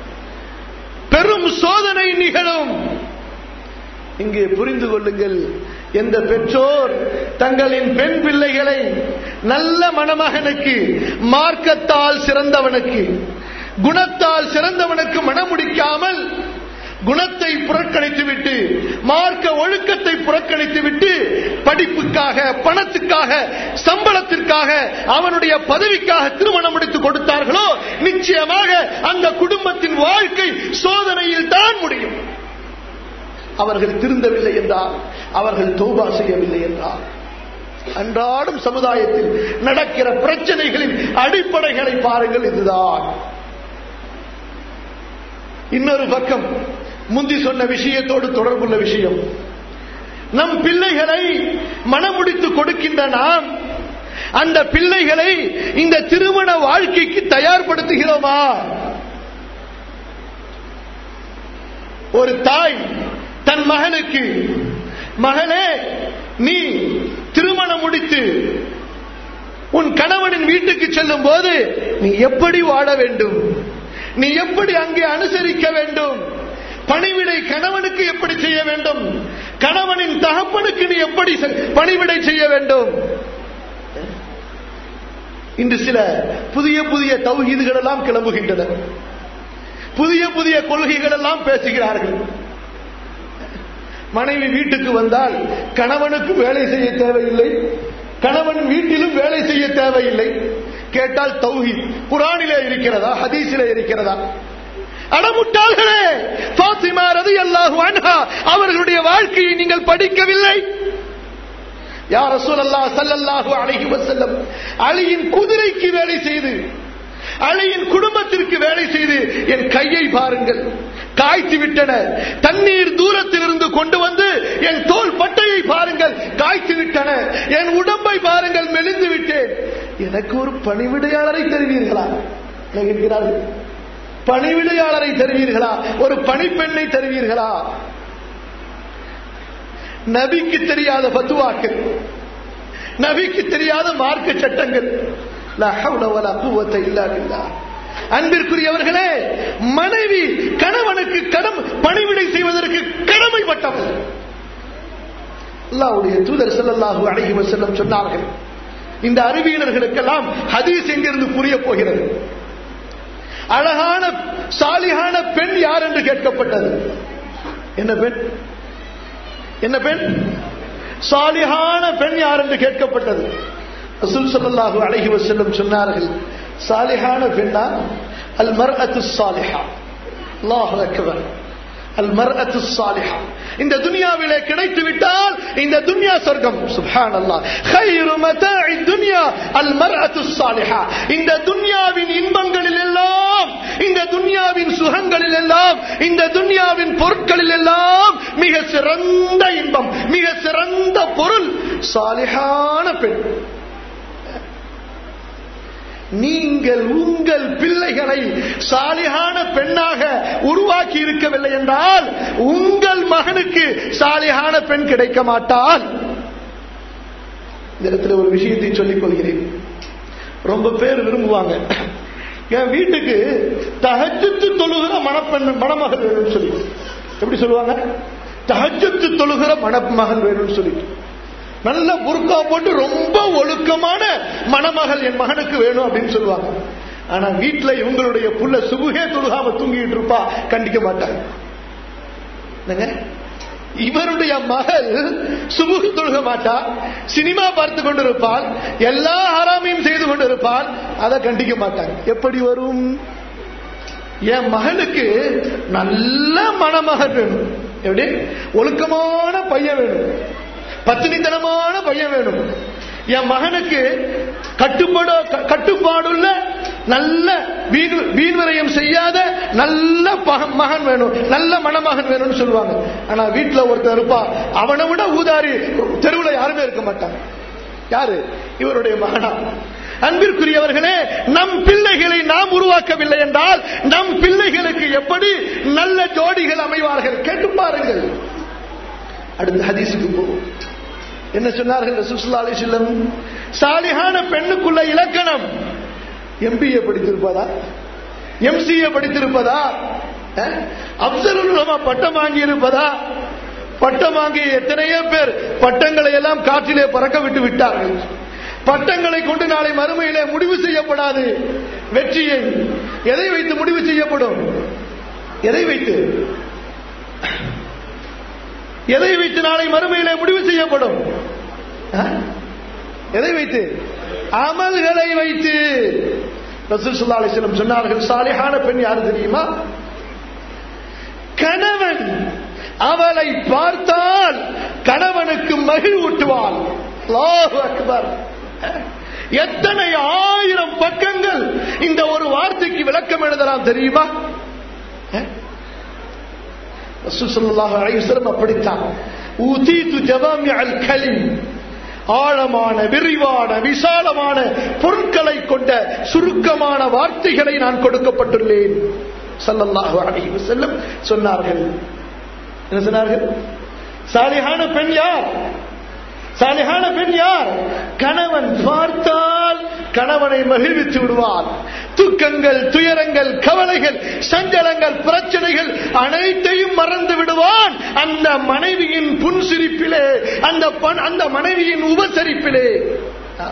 பெரும் சோதனை நிகழும் இங்கே புரிந்து கொள்ளுங்கள் எந்த பெற்றோர் தங்களின் பெண் பிள்ளைகளை நல்ல மணமகனுக்கு மார்க்கத்தால் சிறந்தவனுக்கு குணத்தால் சிறந்தவனுக்கு மணமுடிக்காமல் குணத்தை புறக்கணித்து விட்டு மார்க்க ஒழுக்கத்தை புறக்கணித்து விட்டு படிப்புக்காக பணத்துக்காக சம்பளத்திற்காக அவனுடைய பதவிக்காக திருமணம் முடித்து கொடுத்தார்களோ நிச்சயமாக அந்த குடும்பத்தின் வாழ்க்கை சோதனையில் தான் முடியும் அவர்கள் திருந்தவில்லை என்றால் அவர்கள் தௌபா செய்யவில்லை என்றால் அன்றாடம் சமுதாயத்தில் நடக்கிற பிரச்சனைகளின் அடிப்படைகளை பாருங்கள் இதுதான் இன்னொரு பக்கம் முந்தி சொன்ன விஷயத்தோடு தொடர்புள்ள விஷயம் நம் பிள்ளைகளை மனமுடித்து கொடுக்கின்ற நாம் அந்த பிள்ளைகளை இந்த திருமண வாழ்க்கைக்கு தயார்படுத்துகிறோமா ஒரு தாய் தன் மகனுக்கு மகனே நீ திருமணம் முடித்து உன் கணவனின் வீட்டுக்கு செல்லும் போது நீ எப்படி வாழ வேண்டும் நீ எப்படி அங்கே அனுசரிக்க வேண்டும் பணிவிடை கணவனுக்கு எப்படி செய்ய வேண்டும் கணவனின் தகப்பனுக்கு நீ எப்படி செ- பணிவிடை செய்ய வேண்டும் இன்று சில புதிய புதிய தௌஹீதுகள் எல்லாம் கிளம்புகின்றன புதிய புதிய கொள்கைகள் எல்லாம் பேசுகிறார்கள் மனைவி வீட்டுக்கு வந்தால் கணவனுக்கு வேலை செய்ய தேவையில்லை கணவன் வீட்டிலும் வேலை செய்ய தேவையில்லை கேட்டால் தௌஹி குரானிலே இருக்கிறதா ஹதீஸிலே இருக்கிறதா அடமுட்டாள்களே பாத்திமா ரலியல்லாஹு அன்ஹா அவர்களுடைய வாழ்க்கையை நீங்கள் படிக்கவில்லை யா ரசூலல்லாஹ் ஸல்லல்லாஹு அலைஹி வஸல்லம் அலியின் குதிரைக்கு வேலை செய்து அலியின் குடும்பத்திற்கு வேலை செய்து என் கையை பாருங்கள் காய்த்து விட்டன தண்ணீர் தூரத்தில் இருந்து கொண்டு வந்து என் தோல் பட்டையை பாருங்கள் காய்த்து விட்டன என் உடம்பை பாருங்கள் மெலிந்து விட்டேன் எனக்கு ஒரு பணிவிடையாளரை தருவீர்களா என்ன கேட்கிறார்கள் பணிவிடையாளரை தருவீர்களா ஒரு பணிப்பெண்ணை தருவீர்களா நபிக்கு தெரியாத பத்துவாக்கள் நபிக்கு தெரியாத மார்க்க சட்டங்கள் லா ஹவ்ல வலா குவத்த இல்லா பில்லாஹ். அன்பிற்குரியவர்களே மனைவி கணவனுக்கு கடம் பணிவிடை செய்வதற்கு கடமைப்பட்டவர் அல்லாஹ்வுடைய தூதர் ஸல்லல்லாஹு அலைஹி வஸல்லம் சொன்னார்கள் இந்த அறிவியலர்களுக்கெல்லாம் ஹதீஸ் எங்கிருந்து புரிய போகிறது அழகான சாலிகான பெண் யார் என்று கேட்கப்பட்டது என்ன பெண் என்ன பெண் சாலிகான பெண் யார் என்று கேட்கப்பட்டது ரசூல் ஸல்லல்லாஹு அலைஹி வஸல்லம் சொன்னார்கள் சாலிகான பெண்ணா அல் மர்அத்து சாலிஹா அல்லாஹு அக்பர் அல் மர்அத்து சாலிஹா இந்த துனியாவிலே கிடைத்து விட்டால் இந்த துன்யா சொர்க்கம் சுப்ஹான் அல்லாஹ் خير متاع الدنيا المرأة الصالحة இந்த துன்யாவின் இன்பங்களில் எல்லாம் இந்த துன்யாவின் சுகங்களில் எல்லாம் இந்த துன்யாவின் பொருட்களில் எல்லாம் மிக சிறந்த இன்பம் மிக சிறந்த பொருள் சாலிஹான பெண் நீங்கள் உங்கள் பிள்ளைகளை சாலிகான பெண்ணாக உருவாக்கி இருக்கவில்லை என்றால் உங்கள் மகனுக்கு சாலிகான பெண் கிடைக்க மாட்டால் இந்த இடத்துல ஒரு விஷயத்தை சொல்லிக் கொள்கிறேன் ரொம்ப பேர் விரும்புவாங்க என் வீட்டுக்கு தகஜத்து தொழுகிற மணப்பெண் மணமகள் வேணும்னு சொல்லி எப்படி சொல்லுவாங்க தகஜத்து தொழுகிற மணமகள் வேணும்னு சொல்லி நல்ல புர்கா போட்டு ரொம்ப ஒழுக்கமான மணமகள் என் மகனுக்கு வேணும் அப்படின்னு சொல்லுவாங்க ஆனா வீட்டுல இவங்களுடைய புள்ள சுகுகே தொழுகாம தூங்கிட்டு இருப்பா கண்டிக்க மாட்டாங்க என்னங்க? இவருடைய மகள் சுபுகு தொழுக மாட்டா சினிமா பார்த்து கொண்டிருப்பாள் எல்லா ஹராமையும் செய்து கொண்டிருப்பாள் அதை கண்டிக்க மாட்டாங்க எப்படி வரும் என் மகனுக்கு நல்ல மணமகன் வேணும் எப்படி ஒழுக்கமான பையன் வேணும் பத்தினித்தனமான பையன் வேணும் என் மகனுக்கு கட்டுப்பாடு கட்டுப்பாடுள்ள நல்ல வீண் வீண்வரையம் செய்யாத நல்ல பக- மகன் வேணும் நல்ல மணமகன் வேணும்னு சொல்லுவாங்க ஆனா வீட்டுல ஒருத்தர் இருப்பா அவனை விட ஊதாரி தெருவுல யாருமே இருக்க மாட்டாங்க யாரு இவருடைய மகனா அன்பிற்குரியவர்களே நம் பிள்ளைகளை நாம் உருவாக்கவில்லை என்றால் நம் பிள்ளைகளுக்கு எப்படி நல்ல ஜோடிகள் அமைவார்கள் கேட்டு பாருங்கள் அடுத்த ஹதீஸுக்கு போவோம் என்ன சொன்னார்கள் ரசூலுல்லாஹி அலைஹி வஸல்லம் சாலிஹான பெண்ணுக்குள்ள இலக்கணம் எம்பிஏ படித்திருப்பதா எம்சிஏ படித்திருப்பதா அஹ்? அப்சலுல் உலமா பட்டம் வாங்கி இருப்பதா பட்டம் வாங்கிய எத்தனையோ பேர் பட்டங்களை எல்லாம் காற்றிலே பறக்க விட்டு விட்டார்கள் பட்டங்களை கொண்டு நாளை மறுமையிலே முடிவு செய்யப்படாது வெற்றியை எதை வைத்து முடிவு செய்யப்படும் எதை வைத்து எதை வைத்து நாளை மறுமையிலே முடிவு செய்யப்படும் ஆ? எதை வைத்து அமல்களை வைத்து ரசூல் ஸல்லல்லாஹு அலைஹி வஸல்லம் சொன்னார்கள் சாலிஹான பெண் யாரு தெரியுமா கணவன் அவளை பார்த்தால் கணவனுக்கு மகிழ்வூட்டுவாள் அல்லாஹு அக்பர் எத்தனை ஆயிரம் பக்கங்கள் இந்த ஒரு வார்த்தைக்கு விளக்கம் எழுதலாம் தெரியுமா அஹ்? ரசூல் ஸல்லல்லாஹு அலைஹி வஸல்லம் அப்படித்தான் ஊதீது ஜவாமிஅல் கலிம் ஆழமான விரிவான விசாலமான பொருட்களை கொண்ட சுருக்கமான வார்த்தைகளை நான் கொடுக்கப்பட்டுள்ளேன் ஸல்லல்லாஹு அலைஹி வஸல்லம் சொன்னார்கள் என்ன சொன்னார்கள் சாலிஹான பெண் யார் சாலிஹான பெண் யார் கணவன் பார்த்தால் கணவனை மகிழ்வித்து விடுவார் துக்கங்கள் துயரங்கள் கவலைகள் சஞ்சலங்கள் பிரச்சனைகள் அனைத்தையும் மறந்து விடுவான் அந்த மனைவியின் புன்சிரிப்பிலே அந்த பண்- அந்த மனைவியின் உபசரிப்பிலே ஆ.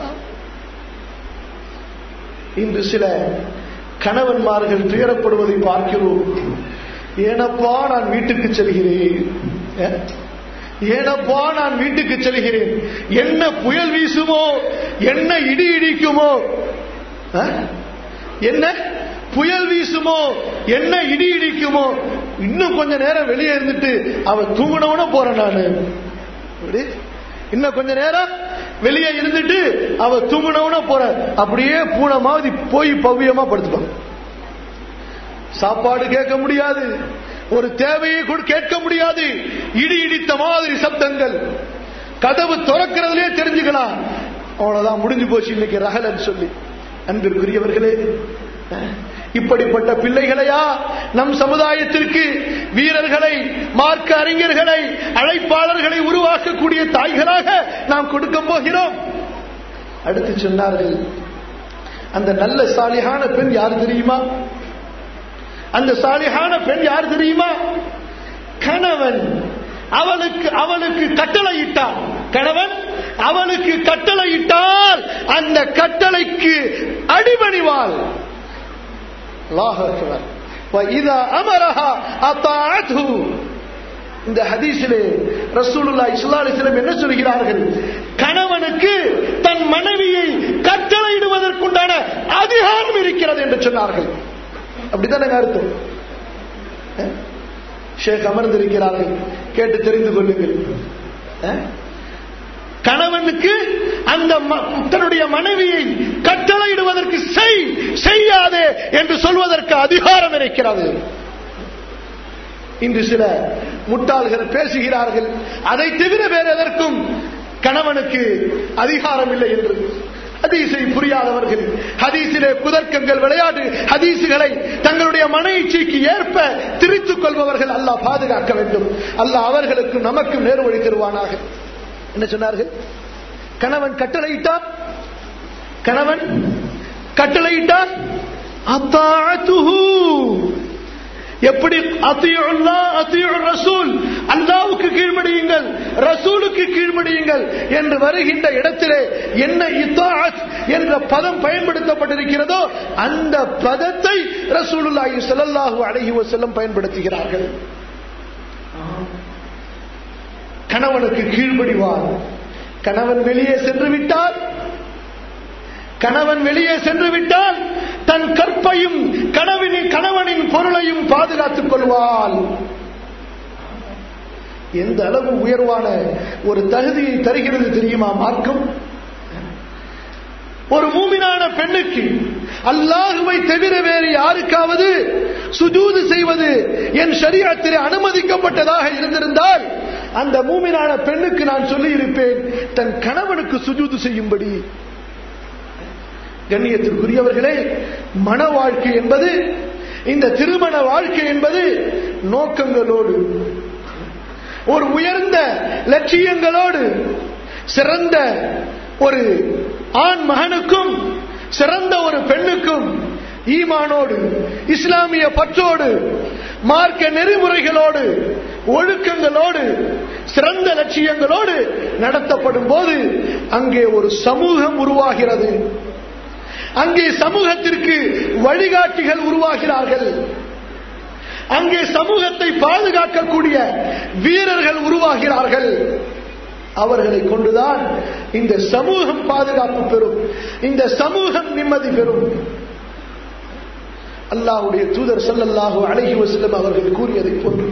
இன்று சில கணவன்மார்கள் துயரப்படுவதை பார்க்கிறோம் ஏனப்பா நான் வீட்டுக்கு செல்கிறேன் அஹ்? ஏனப்பா நான் வீட்டுக்கு செல்கிறேன் என்ன புயல் வீசுமோ என்ன இடி இடிக்குமோ அஹ்? என்ன புயல் வீசுமோ என்ன இடி இடிக்குமோ இன்னும் கொஞ்ச நேரம் வெளியே இருந்துட்டு அவ தூங்கினவன போறேன் நானு அப்படி? இன்னும் கொஞ்ச நேரம் வெளியே இருந்துட்டு அவ தூங்கினவன போற அப்படியே பூனை மாதிரி போய் பவ்யமா படுத்துப்பான் சாப்பாடு கேட்க முடியாது ஒரு தேவையை கூட கேட்க முடியாது இடி இடித்த மாதிரி சப்தங்கள் கதவு திறக்கிறதுலே தெரிஞ்சுக்கலாம் அவ்வளவுதான் முடிஞ்சு போச்சு இன்னைக்கு ரகலன்னு சொல்லி அன்பிற்குரியவர்களே இப்படிப்பட்ட பிள்ளைகளையா நம் சமுதாயத்திற்கு வீரர்களை மார்க்க அறிஞர்களை அழைப்பாளர்களை உருவாக்கக்கூடிய தாய்களாக நாம் கொடுக்க போகிறோம் அடுத்து சொன்னார்கள் அந்த நல்ல சாலிகான பெண் யார் தெரியுமா அந்த சாலிகான பெண் யார் தெரியுமா கணவன் அவளுக்கு அவளுக்கு கட்டளையிட்டான் கணவன் அவளுக்கு கட்டளையிட்டால் அந்த சொல்லுவாள் அல்லாஹ் அக்பர் وَإِذَا أَمَرَهَا أَطَاعَتْهُ இந்த ஹதீஸிலே ரசூலுல்லாஹி ஸல்லல்லாஹு அலைஹி வஸல்லம் என்ன சொல்கிறார்கள் கணவனுக்கு தன் மனைவியை கட்டளையிடுவதற்குண்டான அதிகாரம் இருக்கிறது என்று சொன்னார்கள் அப்படித்தானே அர்த்தம் அஹ்? ஷேக் அமர்ந்திருக்கிறார்கள் கேட்டு தெரிந்து கொள்ளுங்கள் அஹ்? கணவனுக்கு அந்த ம- தன்னுடைய மனைவியை கட்டளையிடுவதற்கு செய் செய்யாதே என்று சொல்வதற்கு அதிகாரம் இருக்கிறது இன்று சில முட்டாள்கள் பேசுகிறார்கள் அதை தவிர வேற எதற்கும் கணவனுக்கு அதிகாரம் இல்லை என்று ஹதீஸை புரியாதவர்கள் ஹதீஸிலே குதர்க்கங்கள் விளையாட்டு ஹதீசுகளை தங்களுடைய மன இச்சைக்கு ஏற்ப திரித்துக் கொள்பவர்கள் அல்லாஹ் பாதுகாக்க வேண்டும் அல்லாஹ் அவர்களுக்கும் நமக்கும் நேர் வழி தருவானாக என்ன சொன்னார்கள் கணவன் கட்டளையிட்டார் கணவன் கட்டளையிட்டார் அத்தாஅத்துஹு எப்படி அத்தியுல்லா அத்தியு ரசூல் அல்லாவுக்கு கீழ்மடியுங்கள் ரசூலுக்கு கீழ்மடியுங்கள் என்று வருகின்ற இடத்திலே என்ன இத்தாஅத் என்ற பதம் பயன்படுத்தப்பட்டிருக்கிறதோ அந்த பதத்தை ரசூலுல்லாஹி ஸல்லல்லாஹு அலைஹி வஸல்லம் பயன்படுத்துகிறார்கள் கணவனுக்கு கீழ்ப்படிவார் கணவன் வெளியே சென்று விட்டால் கணவன் வெளியே சென்று விட்டால் தன் கற்பையும் கணவனின் கணவனின் பொருளையும் பாதுகாத்துக் கொள்வாள் எந்த அளவு உயர்வான ஒரு தகுதியை தருகிறது தெரியுமா மார்க்கம் ஒரு மூமினான பெண்ணுக்கு அல்லாஹுவை தவிர வேறு யாருக்காவது சுஜூது செய்வது என் ஷரீஅத்திலே அனுமதிக்கப்பட்டதாக இருந்திருந்தால் அந்த மூமினான பெண்ணுக்கு நான் சொல்லி இருப்பேன் தன் கணவனுக்கு சுஜூது செய்யும்படி கண்ணியத்திற்குரியவர்களே மன வாழ்க்கை என்பது இந்த திருமண வாழ்க்கை என்பது நோக்கங்களோடு ஒரு உயர்ந்த லட்சியங்களோடு சிறந்த ஒரு ஆண் மகனுக்கும் சிறந்த ஒரு பெண்ணுக்கும் ஈமானோடு இஸ்லாமிய பற்றோடு மார்க்க நெறிமுறைகளோடு ஒழுக்கங்களோடு சிறந்த லட்சியங்களோடு நடத்தப்படும் போது அங்கே ஒரு சமூகம் உருவாகிறது அங்கே சமூகத்திற்கு வழிகாட்டிகள் உருவாகிறார்கள் அங்கே சமூகத்தை பாதுகாக்கக்கூடிய வீரர்கள் உருவாகிறார்கள் அவர்களை கொண்டுதான் இந்த சமூகம் பாதுகாப்பு பெறும் இந்த சமூகம் நிம்மதி பெறும் அல்லாஹ்வுடைய தூதர் ஸல்லல்லாஹு அலைஹி வஸல்லம் அவர்கள் கூறியதை போன்று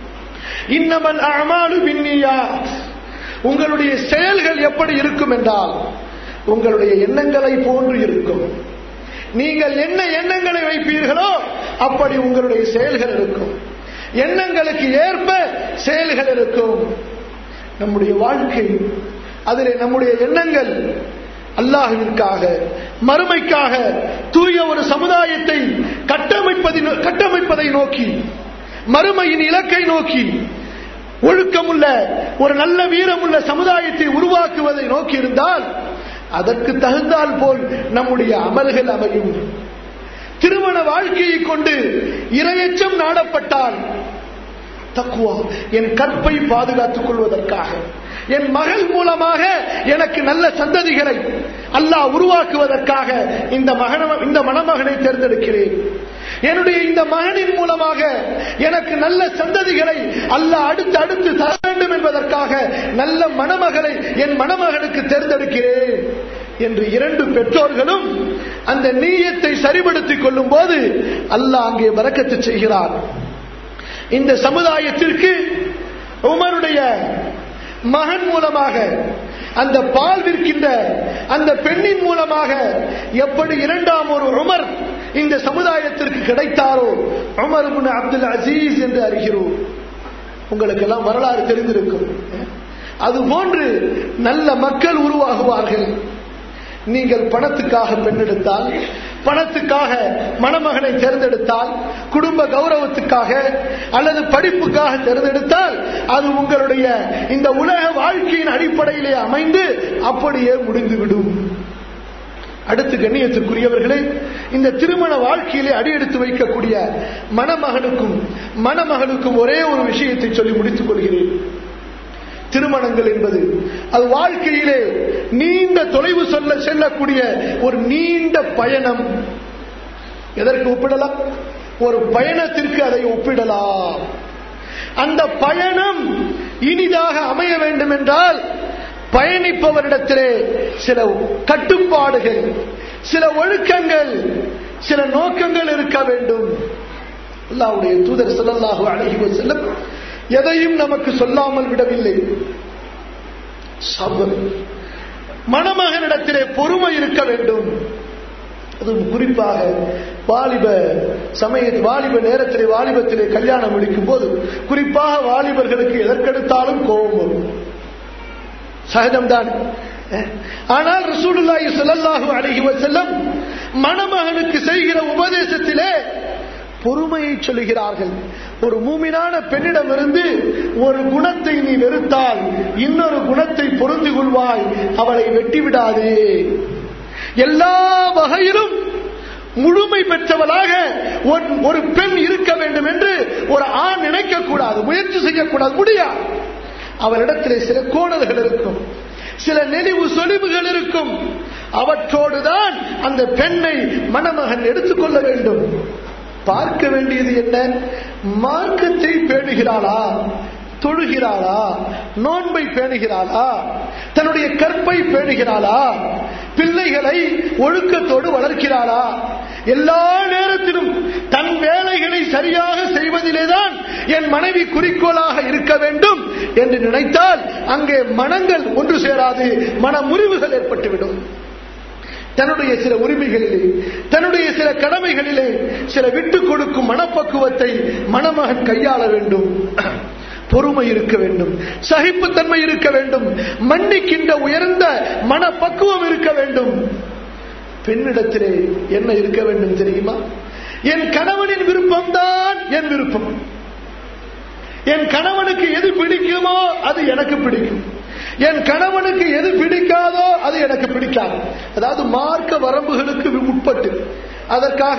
இன்னமல் அஅமாலு பின்னியாத் உங்களுடைய செயல்கள் எப்படி இருக்கும் என்றால் உங்களுடைய எண்ணங்களை போன்று இருக்கும் நீங்கள் என்ன எண்ணங்களை வைப்பீர்களோ அப்படி உங்களுடைய செயல்கள் இருக்கும் எண்ணங்களுக்கு ஏற்ப செயல்கள் இருக்கும் நம்முடைய வாழ்க்கை அதிலே நம்முடைய எண்ணங்கள் அல்லாஹுவிற்காக மறுமைக்காக தூய ஒரு சமுதாயத்தை கட்டமைப்பதை கட்டமைப்பதை நோக்கி மறுமையின் இலக்கை நோக்கி ஒழுக்கமுள்ள ஒரு நல்ல வீரமுள்ள சமுதாயத்தை உருவாக்குவதை நோக்கி இருந்தால் அதற்கு தகுந்தால் போல் நம்முடைய அமல்கள் அமையும் திருமண வாழ்க்கையை கொண்டு இரையச்சம் நாடப்பட்டால் தக்குவா என் கற்பை பாதுகாத்துக் கொள்வதற்காக என் மகள் மூலமாக எனக்கு நல்ல சந்ததிகளை அல்லாஹ் உருவாக்குவதற்காக இந்த மகன இந்த மணமகனை தேர்ந்தெடுக்கிறேன் என்னுடைய இந்த மகனின் மூலமாக எனக்கு நல்ல சந்ததிகளை அல்லாஹ் அடுத்து அடுத்து தர வேண்டும் என்பதற்காக நல்ல மணமகளை என் மணமகனுக்கு தேர்ந்தெடுக்கிறேன் என்று இரண்டு பெற்றோர்களும் அந்த நீயத்தை சரிபடுத்திக் கொள்ளும் போது அல்லாஹ் அங்கே வரக்கத்து செய்கிறார் இந்த சமுதாயத்திற்கு உமருடைய மகன் மூலமாக அந்த பால் விற்கின்ற அந்த பெண்ணின் மூலமாக எப்படி இரண்டாம் ஒரு உமர் இந்த சமுதாயத்திற்கு கிடைத்தாரோ உமர் இப்னு அப்துல் அசீஸ் என்று அறிகிறோம் உங்களுக்கு எல்லாம் வரலாறு தெரிந்திருக்கும் அதுபோன்று நல்ல மக்கள் உருவாகுவார்கள் நீங்கள் பணத்துக்காக பெண்ணெடுத்தால் பணத்துக்காக மணமகனை தேர்ந்தெடுத்தால் குடும்ப கௌரவத்துக்காக அல்லது படிப்புக்காக தேர்ந்தெடுத்தால் அது உங்களுடைய இந்த உலக வாழ்க்கையின் அடிப்படையிலே அமைந்து அப்படியே முடிந்துவிடும் அடுத்து கண்ணியத்திற்குரியவர்களே இந்த திருமண வாழ்க்கையிலே அடியெடுத்து வைக்கக்கூடிய மணமகனுக்கும் மணமகனுக்கும் ஒரே ஒரு விஷயத்தை சொல்லி முடித்துக் கொள்கிறேன் திருமணங்கள் என்பது அது வாழ்க்கையிலே நீண்ட தொலைவு சொல்ல செல்லக்கூடிய ஒரு நீண்ட பயணம் எதற்கு ஒப்பிடலாம் ஒரு பயணத்திற்கு அதை ஒப்பிடலாம் அந்த பயணம் இனிதாக அமைய வேண்டும் என்றால் பயணிப்பவரிடத்திலே சில கட்டுப்பாடுகள் சில ஒழுக்கங்கள் சில நோக்கங்கள் இருக்க வேண்டும் அல்லாவுடைய தூதர் ஸல்லல்லாஹு அலைஹி வஸல்லம் எதையும் நமக்கு சொல்லாமல் விடவில்லை சபர் மணமகனிடத்திலே பொறுமை இருக்க வேண்டும் அதுவும் குறிப்பாக வாலிப சமய வாலிப நேரத்திலே வாலிபத்திலே கல்யாணம் முடிக்கும் போது குறிப்பாக வாலிபர்களுக்கு எதற்கெடுத்தாலும் கோபம் வரும் சகஜம்தான் ஆனால் ரசூலுல்லாஹி ஸல்லல்லாஹு அலைஹி வஸல்லம் மணமகனுக்கு செய்கிற உபதேசத்திலே பொறுமையை சொல்லுகிறார்கள் ஒரு மூமினான பெண்ணிடமிருந்து ஒரு குணத்தை நீ வெறுத்தால் இன்னொரு குணத்தை பொருந்து கொள்வாய் அவளை வெட்டி விடாதே எல்லா வகையிலும் முழுமை பெற்றவளாக ஒரு- ஒரு பெண் இருக்க வேண்டும் என்று ஒரு ஆண் நினைக்கக்கூடாது முயற்சி செய்யக்கூடாது முடியாது அவரிடத்திலே சில கோணல்கள் இருக்கும் சில நெளிவு சொலிவுகள் இருக்கும் அவற்றோடுதான் அந்த பெண்ணை மணமகன் எடுத்துக்கொள்ள வேண்டும் பார்க்க வேண்டியது என்ன மார்க்கத்தை பேணுகிறாளா தொழுகிறாளா நோன்பை பேணுகிறாளா தன்னுடைய கற்பை பேணுகிறாளா பிள்ளைகளை ஒழுக்கத்தோடு வளர்க்கிறாளா எல்லா நேரத்திலும் தன் வேலைகளை சரியாக செய்வதிலேதான் என் மனைவி குறிக்கோளாக இருக்க வேண்டும் என்று நினைத்தால் அங்கே மனங்கள் ஒன்று சேராது மன முறிவுகள் ஏற்பட்டுவிடும் தன்னுடைய சில உரிமைகளிலே தன்னுடைய சில கடமைகளிலே சில விட்டுக் கொடுக்கும் மனப்பக்குவத்தை மணமகன் கையாள வேண்டும் பொறுமை இருக்க வேண்டும் சகிப்புத்தன்மை இருக்க வேண்டும் மன்னிக்கின்ற உயர்ந்த மனப்பக்குவம் இருக்க வேண்டும் பெண்ணிடத்திலே என்ன இருக்க வேண்டும் தெரியுமா என் கணவனின் விருப்பம்தான் என் விருப்பம் என் கணவனுக்கு எது பிடிக்குமோ அது எனக்கு பிடிக்கும் என் கணவனுக்கு எது பிடிக்காதோ அது எனக்கு பிடிக்காது அதாவது மார்க்க வரம்புகளுக்கு உட்பட்டு அதற்காக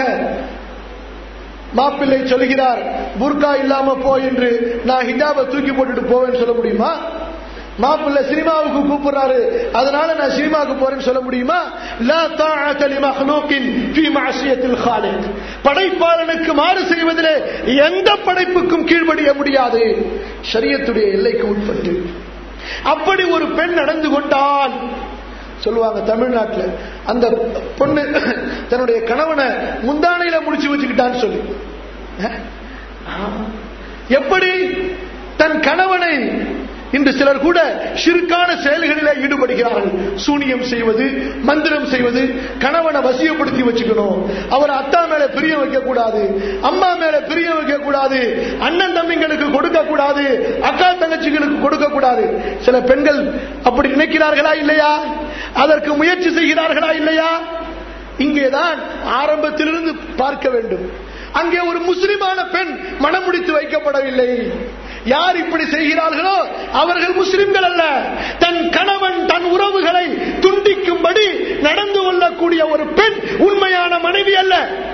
மாப்பிள்ளை சொல்கிறார் புர்கா இல்லாம போ என்று நான் ஹிஜாபை தூக்கி போட்டுட்டு போவேன்னு சொல்ல முடியுமா மாப்பிள்ளை சினிமாவுக்கு கூப்பிடுறாரு அதனால நான் சினிமாவுக்கு போறேன்னு சொல்ல முடியுமா லா தாஅத லி மக்லூக்கின் ஃபீ மஅசியத்தில் காலிக் படைப்பாளனுக்கு மாறு செய்வதிலே எந்த படைப்புக்கும் கீழ்ப்படிய முடியாது ஷரியத்துடைய எல்லைக்கு உட்பட்டு அப்படி ஒரு பெண் நடந்து கொண்டால் சொல்லுவாங்க தமிழ்நாட்டுல அந்த பொண்ணு தன்னுடைய கணவனை முந்தானையில முடிச்சு வச்சுக்கிட்டான்னு சொல்லி அஹ்? எப்படி தன் கணவனை இன்று சிலர் கூட சிறுக்கான செயல்களிலே ஈடுபடுகிறார்கள் சூனியம் செய்வது மந்திரம் செய்வது கணவனை வசியப்படுத்தி வச்சுக்கணும் அவர் அத்தா மேல பிரிய வைக்க கூடாது அம்மா மேல பிரிய வைக்க கூடாது அண்ணன் தம்பிங்களுக்கு கொடுக்க கூடாது அக்கா தங்கச்சிகளுக்கு கொடுக்க கூடாது சில பெண்கள் அப்படி நினைக்கிறார்களா இல்லையா அதற்கு முயற்சி செய்கிறார்களா இல்லையா இங்கேதான் ஆரம்பத்திலிருந்து பார்க்க வேண்டும் அங்கே ஒரு முஸ்லிமான பெண் மனம் முடித்து வைக்கப்படவில்லை யார் இப்படி செய்கிறார்களோ அவர்கள் முஸ்லிம்கள் அல்ல தன் கணவன் தன் உறவுகளை துண்டிக்கும்படி நடந்து கொள்ளக்கூடிய ஒரு பெண் உண்மையான மனைவி அல்ல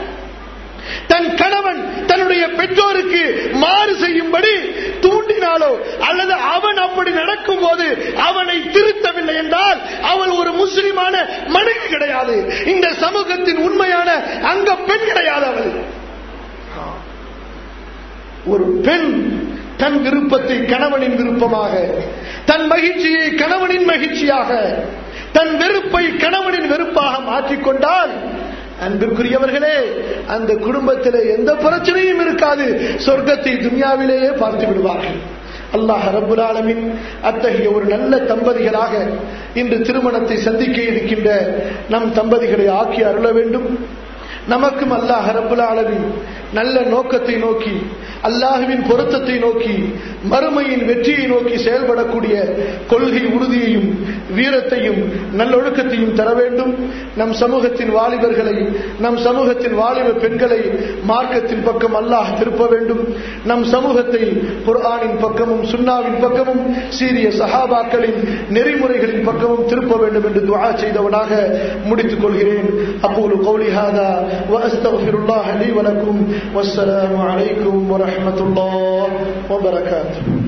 தன் கணவன் தன்னுடைய பெற்றோருக்கு மாறு செய்யும்படி தூண்டினாலோ அல்லது அவன் அப்படி நடக்கும் போது அவனை திருத்தவில்லை என்றால் அவள் ஒரு முஸ்லிமான மனைவி கிடையாது இந்த சமூகத்தின் உண்மையான அங்க பெண் கிடையாது அவள் ஒரு பெண் தன் விருப்பத்தை கணவனின் விருப்பமாக தன் மகிழ்ச்சியை கணவனின் மகிழ்ச்சியாக தன் வெறுப்பை கணவனின் வெறுப்பாக மாற்றிக்கொண்டால் அன்பிற்குரியவர்களே அந்த குடும்பத்திலே எந்த பிரச்சனையும் இருக்காது சொர்க்கத்தை துன்யாவிலேயே பார்த்து விடுவார்கள் அல்லாஹ் ரப்புல் ஆலமின் அத்தகைய ஒரு நல்ல தம்பதிகளாக இன்று திருமணத்தை சந்திக்க இருக்கின்ற நம் தம்பதிகளை ஆக்கி அருள வேண்டும் நமக்கும் அல்லாஹ் ரப்புல் ஆலமின் நல்ல நோக்கத்தை நோக்கி அல்லாஹுவின் பொருத்தத்தை நோக்கி மறுமையின் வெற்றியை நோக்கி செயல்படக்கூடிய கொள்கை உறுதியையும் வீரத்தையும் நல்லொழுக்கத்தையும் தர வேண்டும் நம் சமூகத்தின் வாலிபர்களை நம் சமூகத்தின் வாலிப பெண்களை மார்க்கத்தின் பக்கம் அல்லாஹ் திருப்ப வேண்டும் நம் சமூகத்தை குர்ஆனின் பக்கமும் சுன்னாவின் பக்கமும் சீரிய சஹாபாக்களின் நெறிமுறைகளின் பக்கமும் திருப்ப வேண்டும் என்று துஆ செய்தவனாக முடித்துக் கொள்கிறேன் அப்போது قولي هذا واستغفر الله لي ولكم والسلام عليكم ورحمه الله وبركاته